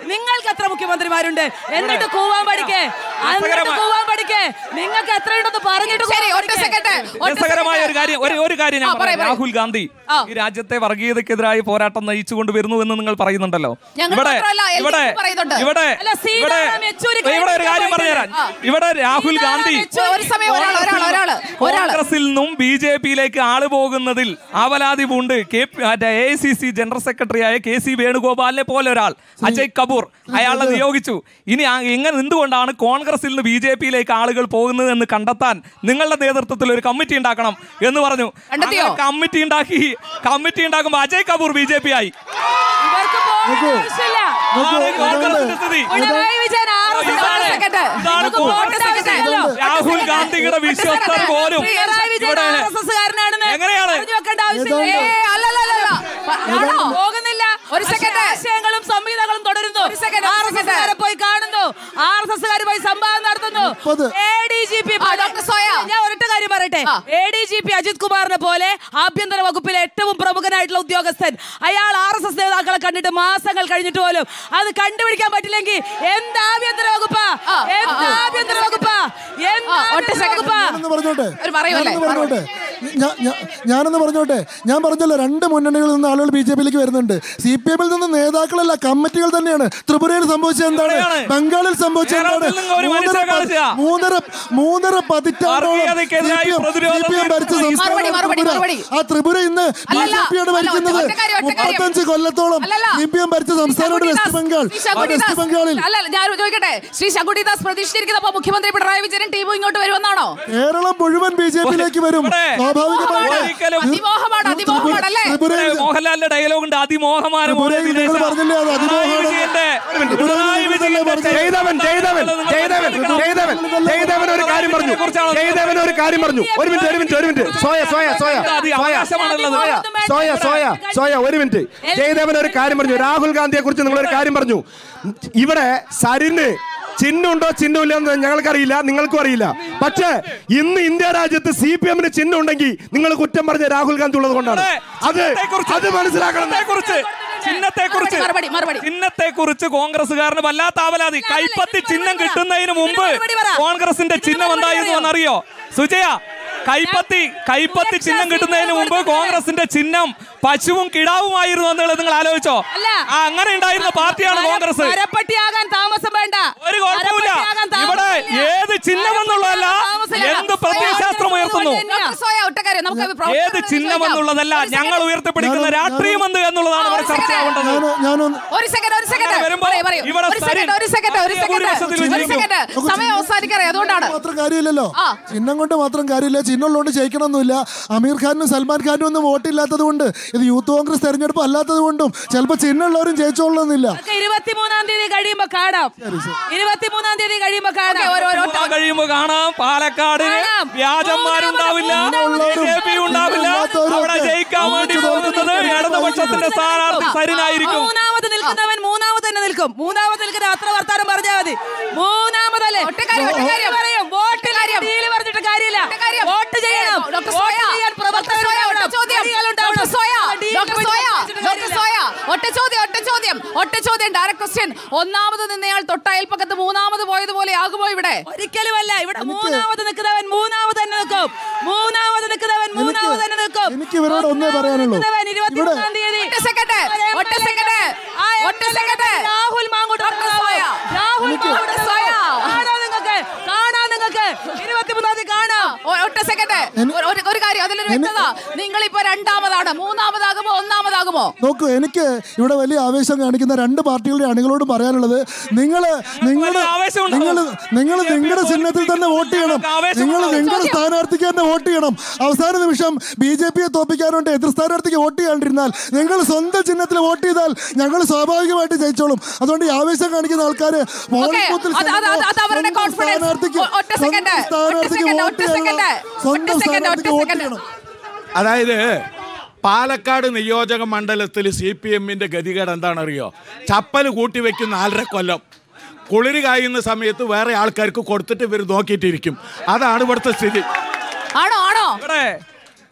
നിങ്ങൾക്ക് എത്ര മുഖ്യമന്ത്രിമാരുണ്ട് എന്നിട്ട് കൂവാൻ പഠിക്കേ എന്നിട്ട് കൂവാൻ പഠിക്കേ നിങ്ങൾക്ക് എത്രയുണ്ടെന്ന് പറഞ്ഞിട്ട് ശരി, കൂവാൻ ഒറ്റ പഠിക്ക്. second. ഒറ്റ രസകരമായ second. ഒരു കാര്യം ഒരു ഒരു കാര്യം ഞാൻ ആ, പറയ്, പറയാം പറയ്. രാഹുൽ ഗാന്ധി ഈ രാജ്യത്തെ വർഗീയതക്കെതിരായ പോരാട്ടം നയിച്ചുകൊണ്ട് വരുന്നു എന്ന് നിങ്ങൾ പറയുന്നുണ്ടല്ലോ ഞങ്ങൾ ഇവിടെ മാത്രമല്ല, എൽ ഡി എഫ് ഇവിടെ പറയുന്നുണ്ട്. ഇവിടെ അല്ല, ഇവിടെ സീതാറാം യെച്ചൂരി ഇവിടെ ഒരു കാര്യം പറഞ്ഞുതരാം ഇവിടെ രാഹുൽ ഗാന്ധി ഒരു സമയം ഒരാൾ ഒരാൾ ഒരാൾ ഒരാൾ കോൺഗ്രസിൽ നിന്നും ബി ജെ പിയിലേക്ക് ആള് പോകുന്നതിൽ ആവലാതി പൂണ്ട് കെ മറ്റേ എ സി സി ജനറൽ സെക്രട്ടറിയായ കെ സി വേണുഗോപാലിനെ പോലെ ഒരാൾ അജയ് കപൂർ അയാളെ നിയോഗിച്ചു ഇനി ആ- എങ്ങനെ എന്തുകൊണ്ടാണ് കോൺഗ്രസിൽ നിന്ന് ബി ജെ പിയിലേക്ക് ആളുകൾ പോകുന്നത് എന്ന് കണ്ടെത്താൻ നിങ്ങളുടെ നേതൃത്വത്തിൽ ഒരു കമ്മിറ്റി ഉണ്ടാക്കണം എന്ന് പറഞ്ഞു കണ്ടെത്തിയോ? അങ്ങനെ കമ്മിറ്റി ഉണ്ടാക്കി കമ്മിറ്റി ഉണ്ടാക്കുമ്പോൾ Ajay Kapoor B J P ആയി ഇവർക്ക് പോകേണ്ട ആവശ്യമില്ല. അതാണ് കോൺഗ്രസിന്റെ സ്ഥിതി Pinarayi Vijayan R S S ഇതാണ് ഇതാണ് കോൺഗ്രസിന്റെ സ്ഥിതി. രാഹുൽ ഗാന്ധിയുടെ വിശ്വസ്തർ പോലും പിണറായി വിജയൻ ഇവിടെ ആർ എസ് എസ്സുകാരനാണെന്ന് എങ്ങനെയാണ്? പറഞ്ഞു വെക്കേണ്ട ആവശ്യമില്ല ഏ, അല്ലല്ലല്ലല്ല. പ- ആണോ? പോകുന്നില്ല ഒരു പക്ഷേ second. ആശയങ്ങളും സംഹിതകളും തുടരുന്നു ഒരു second, ഒരു ആർ എസ് എസ്സുകാരെ പോയി കാണുന്നു ആർ എസ് എസ്സുകാർ പോയി സംവാദം നടത്തുന്നു എ ഡി ജി പി ആ, ഡോക്ടർ സോയ. ഞാൻ ഒരൊറ്റ കാര്യം പറയട്ടെ A D G P Ajith കുമാറിനെ പോലെ ആഭ്യന്തര വകുപ്പിലെ ഏറ്റവും പ്രമുഖനായിട്ടുള്ള ഉദ്യോഗസ്ഥൻ അയാൾ ആർ എസ് എസ് നേതാക്കളെ കണ്ടിട്ട് മാസങ്ങൾ കഴിഞ്ഞിട്ട് പോലും അത് കണ്ടുപിടിക്കാൻ പറ്റില്ലെങ്കിൽ എന്ത് ആഭ്യന്തര വകുപ്പാ എന്ത് ആഭ്യന്തര വകുപ്പാ എന്ത് ആഭ്യന്തര വകുപ്പാ ഞാനൊന്ന് പറഞ്ഞോട്ടെ ഒരു പറയൂല്ലേ? ഞാനൊന്ന് പറഞ്ഞോട്ടെ ഞാ- ഞാ- ഞാനൊന്ന് പറഞ്ഞോട്ടെ ഞാൻ പറഞ്ഞല്ലോ രണ്ട് മുന്നണികളിൽ നിന്ന് ആളുകൾ ബി ജെ പിയിലേക്ക് വരുന്നുണ്ട് സി പി എമ്മിൽ നിന്ന് നേതാക്കളല്ല കമ്മിറ്റികൾ തന്നെയാണ് ത്രിപുരയിൽ സംഭവിച്ചത് എന്താണ് എവിടെയാണ്? ബംഗാളിൽ സംഭവിച്ചത് എന്താണ് കേരളത്തിൽ നിന്ന് ഒരു മൂന്നര മനുഷ്യനെ പതി- കാണിച്ചാ? മൂന്നര മൂന്നര പതിറ്റാണ്ടോളം വർഗീയതയ്ക്കെതിരായി പ്രതിരോധം ഭരിച്ച മറുപടി, സംസ്ഥാനമാണ് മറുപടി, ത്രിപുര. മറുപടി. ആ ത്രിപുര ഇന്ന് ബി അല്ലല്ല, ജെ പിയാണ് അല്ല, ഭരിക്കുന്നത് ഒറ്റ കാര്യം, ഒറ്റ കാര്യം. മുപ്പത്തഞ്ച് കൊല്ലത്തോളം അല്ലല്ല. സി പി എം ഭരിച്ച സംസ്ഥാനമാണ് വെസ്റ്റ് ബംഗാൾ ശ്രീ ആ ശങ്കുട്ടിദാസ്, വെസ്റ്റ് ബംഗാളിൽ അല്ല അല്ല, ഞാൻ ചോദിക്കട്ടെ ശ്രീ ശങ്കുട്ടിദാസ് പ്രതീക്ഷിച്ചിരിക്കുന്നപ്പോ മുഖ്യമന്ത്രി പിണറായി വിജയൻ ടീമും ഇങ്ങോട്ട് വരുമെന്നാണോ കേരളം മുഴുവൻ ബി ജെ പിയിലേക്ക് വരും ഇവിടെ സ്വാഭാവികമായിട്ട് ഒരിക്കലും അതിമോഹമാണ് അതിമോഹമാണ് അല്ലേ ത്രിപുരയിൽ മോഹൻലാലിന്റെ ഡയലോഗ് ഉണ്ട് അതിമോഹമാനമായ ത്രിപുരയിൽ നിങ്ങൾ ദിനേശ. പറഞ്ഞില്ലേ അത് പിണറായി അതിമോഹമാണ്. വിജയന്റെ ത്രിപുരയിൽ പിണറായി നിങ്ങൾ വിജയന്റെ പറഞ്ഞത്. ജയദേവൻ ജയദേവൻ ജയദേവൻ ജയദേവൻ ജയദേവൻ ഒരു കാര്യം പറഞ്ഞു ജയദേവൻ ഒരു കാര്യം പറഞ്ഞു ഒരു മിനിറ്റ് ഒരു മിനിറ്റ് ഒരു മിനിറ്റ് സോയ സോയ സോയ അത് സോയ അവകാശമാണുള്ളത്. സോയ സോയ സോയ ഒരു മിനിറ്റ് ജയദേവൻ ഒരു കാര്യം പറഞ്ഞു രാഹുൽ ഗാന്ധിയെ കുറിച്ച് നിങ്ങൾ ഒരു കാര്യം പറഞ്ഞു ഇവിടെ സരിന് ചിഹ്നമുണ്ടോ ചിഹ്നമില്ല എന്ന് ഞങ്ങൾക്കറിയില്ല നിങ്ങൾക്കും അറിയില്ല പക്ഷേ ഇന്ന് ഇന്ത്യ രാജ്യത്ത് സി പി എമ്മിന് ചിഹ്നം ഉണ്ടെങ്കിൽ നിങ്ങൾ കുറ്റം പറഞ്ഞ രാഹുൽ ഗാന്ധി ഉള്ളത് കൊണ്ടാണ് അത് അത് മനസ്സിലാക്കണം കുറിച്ച് ചിഹ്നത്തെ കുറിച്ച് മറുപടി, മറുപടി. ചിഹ്നത്തെ കുറിച്ച് കോൺഗ്രസ്സുകാരന് വല്ലാത്ത ആവലാതി കൈപ്പത്തി ചിഹ്നം കിട്ടുന്നതിന് മുമ്പ് മറുപടി പറ. കോൺഗ്രസിന്റെ ചിഹ്നം എന്തായിരുന്നു എന്നറിയോ സുജയ കൈപ്പത്തി കൈപ്പത്തി ചിഹ്നം കിട്ടുന്നതിന് മുമ്പ് കോൺഗ്രസിന്റെ ചിഹ്നം പശുവും കിടാവുമായിരുന്നു എന്നുള്ളത് നിങ്ങൾ ആലോചിച്ചോ അല്ല. ആ, അങ്ങനെ ഉണ്ടായിരുന്ന പാർട്ടിയാണ് കോൺഗ്രസ് മരപ്പട്ടിയാകാൻ താമസം വേണ്ട ഒരു കുഴപ്പമില്ല മരപ്പട്ടിയാകാൻ താമസം ഇവിടെ ഇല്ല. ഏത് ചിഹ്നമെന്നുള്ളതല്ല താമസമില്ല. എന്ത് പ്രത്യയശാസ്ത്രം ഉയർത്തുന്നു ഡോക്ടർ സോയ ഒറ്റ കാര്യം നമുക്ക് പ്രവർത്തകരോട് ഏത് ചിഹ്നമെന്നുള്ളതല്ല ചോദിക്കാം. ഞങ്ങൾ ഉയർത്തിപ്പിടിക്കുന്ന ഞാനൊന്ന് രാഷ്ട്രീയം എന്ത് എന്നുള്ളതാണ് ഇവിടെ ചർച്ചയാവേണ്ടത് ഞാൻ ഞാനൊന്ന് ഒരു സെക്കൻഡ് ഒരു സെക്കൻഡ് അങ്ങനെ വരുമ്പോ പറയൂ, പറയൂ. ഇവിടെ ഒരു സെക്കൻഡ് ഒരു സെക്കൻഡ് ഒരു സെക്കൻഡ് ഭൂരിപക്ഷത്തിൽ ഒരു വിജയിക്കും. സെക്കൻഡ് സമയം അവസാനിക്കറേ അതുകൊണ്ടാണ് മാത്രം കാര്യമില്ലല്ലോ ആ. ചിഹ്നം കൊണ്ട് മാത്രം കാര്യമില്ല ചിഹ്നമുള്ളതുകൊണ്ട് ജയിക്കണമെന്നില്ല അമീർ ഖാനും സൽമാൻ ഖാനും ഒന്നും വോട്ടില്ലാത്തത് കൊണ്ട് ഇത് യൂത്ത് കോൺഗ്രസ് തെരഞ്ഞെടുപ്പ് അല്ലാത്തത് കൊണ്ടും ചിലപ്പോൾ ചിഹ്നമുള്ളവരും ജയിച്ചോളണമെന്നില്ല നമുക്ക് ഇരുപത്തിമൂന്നാം തീയതി കഴിയുമ്പോ കാണാം ഇരുപത്തിമൂന്നാം തീയതി കഴിയുമ്പോ കാണാം ഓരോ ഓരോ ആ കഴിയുമ്പോ കാണാം പാലക്കാട് കാണാം. വ്യാജന്മാരുണ്ടാവില്ല മൂന്നാമത് ബി ജെ പി ഉണ്ടാവില്ല ഇല്ലാത്തവരും അവിടെ ഒക്കെ ജയിക്കാൻ വേണ്ടി പോകുന്നത് ഇടതുപക്ഷത്തിന്റെ സ്ഥാനാർത്ഥി സരിനായിരിക്കും മൂന്നാമത് നിൽക്കുന്നവൻ മൂന്നാമത് തന്നെ നിൽക്കും മൂന്നാമത് നിൽക്കുന്ന അത്ര വർത്താനം പറഞ്ഞാൽ മതി മൂന്നാമതല്ലേ ഒറ്റ കാര്യം, ഒറ്റ കാര്യം. പറയും വോട്ട് കാര്യം. ഡീല് പറഞ്ഞിട്ട് കാര്യമില്ല ഒറ്റ കാര്യം. വോട്ട് ചെയ്യണം ഏ, ഡോക്ടർ വോട്ട് സോയ, ചെയ്യാൻ ഡോക്ടർ സോയ, ഒറ്റ പ്രവർത്തകരുണ്ടാവണം. ചോദ്യം. കളികളുണ്ടാവണം. ഡോക്ടർ സോയ, ഡീല് ഡോക്ടർ പറ്റി സോയ, വെച്ചിട്ട് ഡോക്ടർ കാര്യമില്ല. സോയ, ഒറ്റ ചോദ്യം ഒറ്റ ചോദ്യം ഒറ്റ ചോദ്യം ഡയറക്ട് ക്വസ്റ്റ്യൻ ഒന്നാമത് നിന്നയാൾ തൊട്ടയൽപ്പക്കത്ത് മൂന്നാമത് പോയതുപോലെ ആകുമോ ഇവിടെ ഒരിക്കലുമല്ല ഇവിടെ മൂന്നാമത് നിൽക്കുന്നവൻ മൂന്നാമത് തന്നെ നിൽക്കും മൂന്നാമത് നിൽക്കുന്നവൻ മൂന്നാമത് തന്നെ നിൽക്കും എനിക്ക് ഇവരോട് ഒന്നേ പറയാനുള്ളൂ നിൽക്കുന്നവൻ ഇരുപത്തിമൂന്നാം ഇവിടെ തീയതി ഒറ്റ സെക്കൻഡ് ഒറ്റ സെക്കൻഡ് ആ ഒറ്റ സെക്കൻഡ് രാഹുൽ മാങ്കൂട്ട് ഡോക്ടർ സോയ, രാഹുൽ എനിക്ക് മാങ്കൂട്ട് ഡോക്ടർ സോയ. കാണാം നിങ്ങൾക്ക് കാണാം നിങ്ങൾക്ക് ഇരുപത്തിമൂന്നാം തീയതി കാണാം ഒ- ഒറ്റ സെക്കൻഡ് ഒരു- ഒരു- ഒരു കാര്യം അതിലൊരു വ്യക്തത നിങ്ങളിപ്പോ രണ്ടാമതാണ് മൂന്നാമതാകുമോ ഒന്നാമതാകുമോ നോക്കൂ എനിക്ക് ഇവിടെ വലിയ ആവേശം കാണിക്കുന്ന രണ്ട് പാർട്ടികളുടെ അണികളോട് പറയാനുള്ളത് നിങ്ങൾ നിങ്ങളുടെ ആവേശമുണ്ടോ? നിങ്ങൾ നിങ്ങൾ നിങ്ങളുടെ ചിഹ്നത്തിൽ തന്നെ വോട്ട് ചെയ്യണം നിങ്ങൾ നിങ്ങളുടെ സ്ഥാനാർത്ഥിക്ക് തന്നെ വോട്ട് ചെയ്യണം അവസാന നിമിഷം ബി ജെ പിയെ തോപ്പിക്കാനുണ്ട് എതിർ സ്ഥാനാർത്ഥിക്ക് വോട്ട് ചെയ്യാണ്ടിരുന്നാൽ നിങ്ങൾ സ്വന്തം ചിഹ്നത്തിൽ വോട്ട് ചെയ്താൽ ഞങ്ങൾ സ്വാഭാവികമായിട്ട് ജയിച്ചോളും അതുകൊണ്ട് ഈ ആവേശം കാണിക്കുന്ന ആൾക്കാർ Okay, അത് അത് അത് അത് അവരുടെ കോൺഫിഡൻസ് ഒറ്റ സെക്കൻഡ് ഒറ്റ സെക്കൻഡ് ഒറ്റ സെക്കൻഡ് ഒറ്റ സ്വന്തം സെക്കൻഡ് ഒറ്റ സ്ഥാനാർത്ഥിക്ക് വോട്ട് സെക്കൻഡ് ചെയ്യണം അതായത് പാലക്കാട് നിയോജക മണ്ഡലത്തിൽ സി പി എമ്മിന്റെ ഗതികേട് എന്താണെന്നറിയോ ചപ്പൽ കൂട്ടി വെക്കും നാലര കൊല്ലം കുളിര് കായുന്ന സമയത്ത് വേറെ ആൾക്കാർക്ക് കൊടുത്തിട്ട് ഇവർ നോക്കിയിട്ടിരിക്കും അതാണ് ഇവിടുത്തെ സ്ഥിതി ആണോ ആണോ ഇവിടെ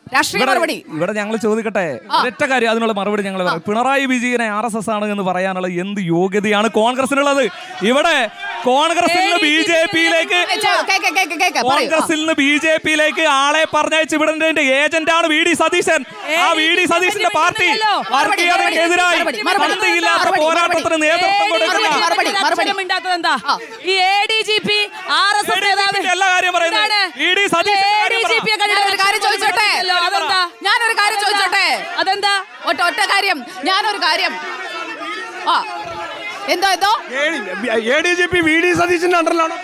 രാഷ്ട്രീയ ഇവിടെ- മറുപടി ഇവിടെ ഞങ്ങൾ ചോദിക്കട്ടെ ഒരൊറ്റ കാര്യം അതിനുള്ള മറുപടി ഞങ്ങൾ പറയാം പിണറായി വിജയനെ ആർ എസ് എസ് ആണ് എന്ന് പറയാനുള്ള എന്ത് യോഗ്യതയാണ് കോൺഗ്രസിനുള്ളത് ഇവിടെ കോൺഗ്രസിൽ നിന്ന് ബി ജെ പിയിലേക്ക് കേക്ക് കേക്ക് കേക്ക് പറയൂ ആ. കോൺഗ്രസിൽ നിന്ന് ബി ജെ പിയിലേക്ക് ആളെ പറഞ്ഞയച്ച് വിടേണ്ടതിന്റെ ഏജന്റാണ് വി ഡി സതീശൻ ആ വി ഡി സതീശന്റെ പാർട്ടി വർഗീയതയ്ക്കെതിരായി പന്തിയില്ലാത്ത പോരാട്ടത്തിന് നേതൃത്വം കൊടുക്കുന്ന മിണ്ടാത്തതെന്താ ഈ A D G P R S S നേതാവ് എല്ലാ കാര്യം പറയുന്നത്. എന്താണ്? ഇ ഡി സതീശന്റെ എ കാര്യം ഡി ജി പറ. പിയെ കണ്ടിട്ട് ഞാനൊരു കാര്യം ചോദിച്ചോട്ടെ അതെന്താ ഞാനൊരു കാര്യം ചോദിച്ചോട്ടെ അതെന്താ ഒറ്റ ഒറ്റ കാര്യം ഞാനൊരു കാര്യം ആ എന്തോ എന്തോ A D G P V D സതീശന്റെ അണ്ടറിലാണോ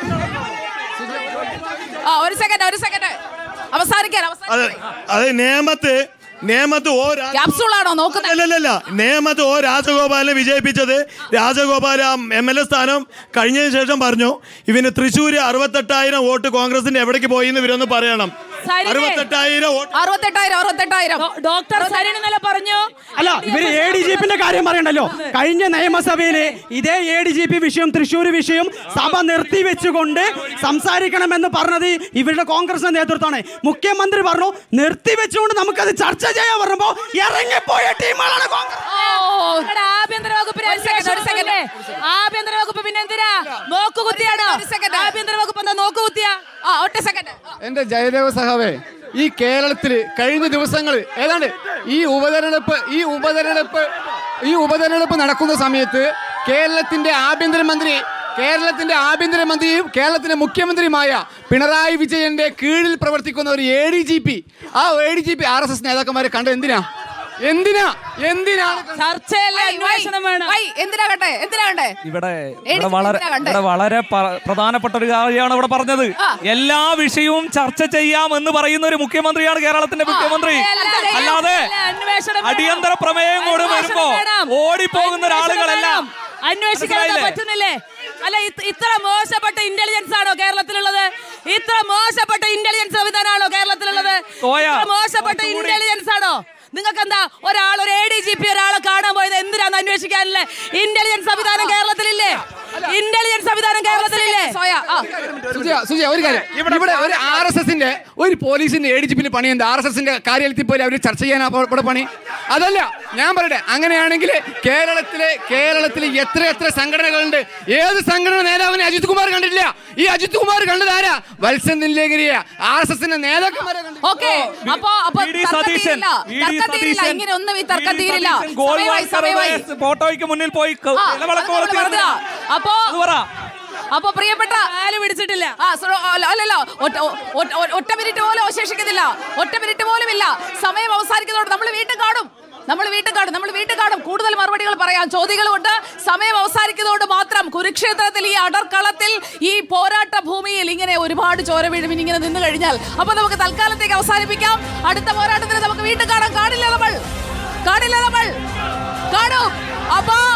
ആ ഒരു സെക്കൻഡ് ഒരു സെക്കൻഡ് അവസാനിക്കാൻ അത് അവസാനിക്കാൻ അത് നിയമത്ത് നിയമത്ത് ഓ രാ- ക്യാപ്സൂൾ ആണോ നോക്കുന്നത് അല്ലല്ലല്ല നിയമത്ത് ഓ രാജഗോപാലിനെ വിജയിപ്പിച്ചത് രാജഗോപാൽ ആ എം എൽ എ സ്ഥാനം കഴിഞ്ഞതിന് ശേഷം പറഞ്ഞു ഇവന് തൃശ്ശൂര് അറുപത്തെട്ടായിരം വോട്ട് കോൺഗ്രസിന്റെ എവിടേക്ക് പോയി എന്ന് ഇവരൊന്ന് പറയണം സരിനെ. അറുപത്തെട്ടായിരം വോട്ട് അറുപത്തെട്ടായിരം അറുപത്തെട്ടായിരം ഡോക്ടർ സരിൻ ഇന്നലെ പറഞ്ഞു അല്ല ഇവര് എ ഡി ജി പിന്റെ കാര്യം പറയണ്ടല്ലോ കഴിഞ്ഞ നിയമസഭയില് ഇതേ എ ഡി ജി പി വിഷയം തൃശ്ശൂർ വിഷയം സഭ നിർത്തിവെച്ചുകൊണ്ട് സംസാരിക്കണമെന്ന് പറഞ്ഞത് ഇവരുടെ കോൺഗ്രസിന്റെ നേതൃത്വമാണ് മുഖ്യമന്ത്രി പറഞ്ഞു നിർത്തിവെച്ചുകൊണ്ട് നമുക്കത് ചർച്ച ചെയ്യാൻ പറഞ്ഞപ്പോ ഇറങ്ങിപ്പോയ ടീമുകളാണ് കോൺഗ്രസ് ഇവിടെ ആഭ്യന്തര വകുപ്പിന് അന്വേഷണമുണ്ട്. ആഭ്യന്തര വകുപ്പ് പിന്നെ എന്തിനാ നോക്കുകുത്തിയാണോ ആഭ്യന്തര വകുപ്പ് എന്താ നോക്കുകുത്തിയാ ആ ഒറ്റ സെക്കൻഡ് എന്റെ ജയദേവ സഹാവേ ഈ കേരളത്തിൽ കഴിഞ്ഞ ദിവസങ്ങൾ ഏതാണ്ട് ഈ ഉപതെരഞ്ഞെടുപ്പ് ഈ ഉപതെരഞ്ഞെടുപ്പ് ഈ ഉപതെരഞ്ഞെടുപ്പ് നടക്കുന്ന സമയത്ത് കേരളത്തിന്റെ ആഭ്യന്തരമന്ത്രി കേരളത്തിന്റെ ആഭ്യന്തരമന്ത്രിയും കേരളത്തിന്റെ മുഖ്യമന്ത്രിയുമായ പിണറായി വിജയന്റെ കീഴിൽ പ്രവർത്തിക്കുന്ന ഒരു എ ഡി ജി പി ആ A D G P R S S നേതാക്കന്മാരെ കണ്ടത് എന്തിനാ എന്തിനാ എന്തിനാണ് ചർച്ചയല്ലേ അന്വേഷണം വേണം എന്തിനാ കണ്ടേ എന്തിനാ കണ്ടേ ഇവിടെ ഏ, ഇവിടെ വളരെ എന്തിനാ കണ്ടേ? ഇവിടെ വളരെ പ- പ്രധാനപ്പെട്ട ഒരു കാര്യമാണ് ഇവിടെ പറഞ്ഞത് എല്ലാ വിഷയവും ചർച്ച ചെയ്യാം എന്ന് പറയുന്ന ഒരു മുഖ്യമന്ത്രിയാണ് കേരളത്തിന്റെ മുഖ്യമന്ത്രി അല്ലാതെ അടിയന്തര പ്രമേയം കൂടെ വരുമ്പോ ഓടിപ്പോകുന്ന ഒരാളുകളെല്ലാം അന്വേഷിക്കാൻ മനസ്സിലായില്ലേ? പറ്റുന്നില്ലേ അല്ല ഇത്- ഇത്ര മോശപ്പെട്ട ഇന്റലിജൻസ് ആണോ കേരളത്തിലുള്ളത് ഇത്ര മോശപ്പെട്ട ഇന്റലിജൻസ് സംവിധാനമാണോ കേരളത്തിലുള്ളത് സോയ, ഇത്ര മോശപ്പെട്ട ഇന്റലിജൻസ് ആണോ നിങ്ങൾക്ക് എന്താ ഒരാൾ ഒരു എ ഡി ജി പി ഒരാളെ കാണാൻ പോയത് എന്തിനാന്ന് അന്വേഷിക്കാനല്ലേ ഇന്റലിജൻസ് സംവിധാനം കേരളത്തിലില്ലേ ഇന്റലിജൻസ് സംവിധാനം കേരളത്തിലില്ലേ സോയ ആ സുജയ സുജയ ഒരു കാര്യം ഇവിടെ ഒരു ആർ എസ് എസിന്റെ ഒരു പോലീസിന്റെ എ ഡി ജി പിന്നെ പണി എന്താ ആർ എസ് എസിന്റെ കാര്യത്തിൽ പോലും അവർ ചർച്ച ചെയ്യാൻ ഇവിടെ പണി അതല്ല ഞാൻ പറയട്ടെ അങ്ങനെയാണെങ്കിൽ കേരളത്തിലെ കേരളത്തിലെ എത്ര എത്ര സംഘടനകളുണ്ട് ഏത് സംഘടന നേതാവിനെ അജിത് കുമാർ കണ്ടിട്ടില്ല ഈ അജിത് കുമാർ കണ്ടത് ആരാ വത്സൻ നിലേഗിരിയ ആർ എസ് എസിന്റെ നേതാക്കന്മാരെ കണ്ടില്ല. ഓക്കെ അപ്പൊ അപ്പൊ വി ഡി തർക്കം സതീശൻ തീരില്ല. വി ഡി തർക്കം തീരില്ല സതീശൻ ഇങ്ങനെ ഒന്നും ഈ തർക്കം വി ഡി തീരില്ല സതീശൻ ഗോൾ സമയമായി സമയമായി വാക്കറുടെ ഫോട്ടോയ്ക്ക് മുന്നിൽ പോയി ക- ആ, നിലവിളക്ക് അത് കൊളുത്തി പറഞ്ഞതാ. അപ്പോ അത് പറ അപ്പൊ പ്രിയപ്പെട്ട കാല് പിടിച്ചിട്ടില്ല ആ സോ- അല്ല- അല്ലല്ല ഒറ്റ ഒറ്റ- ഒ- ഒറ്റ മിനിറ്റ് പോലും അവശേഷിക്കുന്നില്ല ഒറ്റ മിനിറ്റ് പോലും ഇല്ല സമയം അവസാനിക്കുന്നതോടെ നമ്മൾ വീണ്ടും കാണും നമ്മൾ വീണ്ടും കാണും നമ്മൾ വീണ്ടും കാണും കൂടുതൽ മറുപടികൾ പറയാം ചോദ്യങ്ങളുണ്ട് സമയം അവസാനിക്കുന്നതുകൊണ്ട് മാത്രം കുരുക്ഷേത്രത്തിൽ ഈ അടർക്കളത്തിൽ ഈ പോരാട്ട ഭൂമിയിൽ ഇങ്ങനെ ഒരുപാട് ചോര വീഴും ഇങ്ങനെ നിന്ന് കഴിഞ്ഞാൽ അപ്പൊ നമുക്ക് തൽക്കാലത്തേക്ക് അവസാനിപ്പിക്കാം അടുത്ത പോരാട്ടത്തിന് നമുക്ക് വീണ്ടും കാണാം കാണില്ല നമ്മൾ കാണില്ല നമ്മൾ കാണും അപ്പോ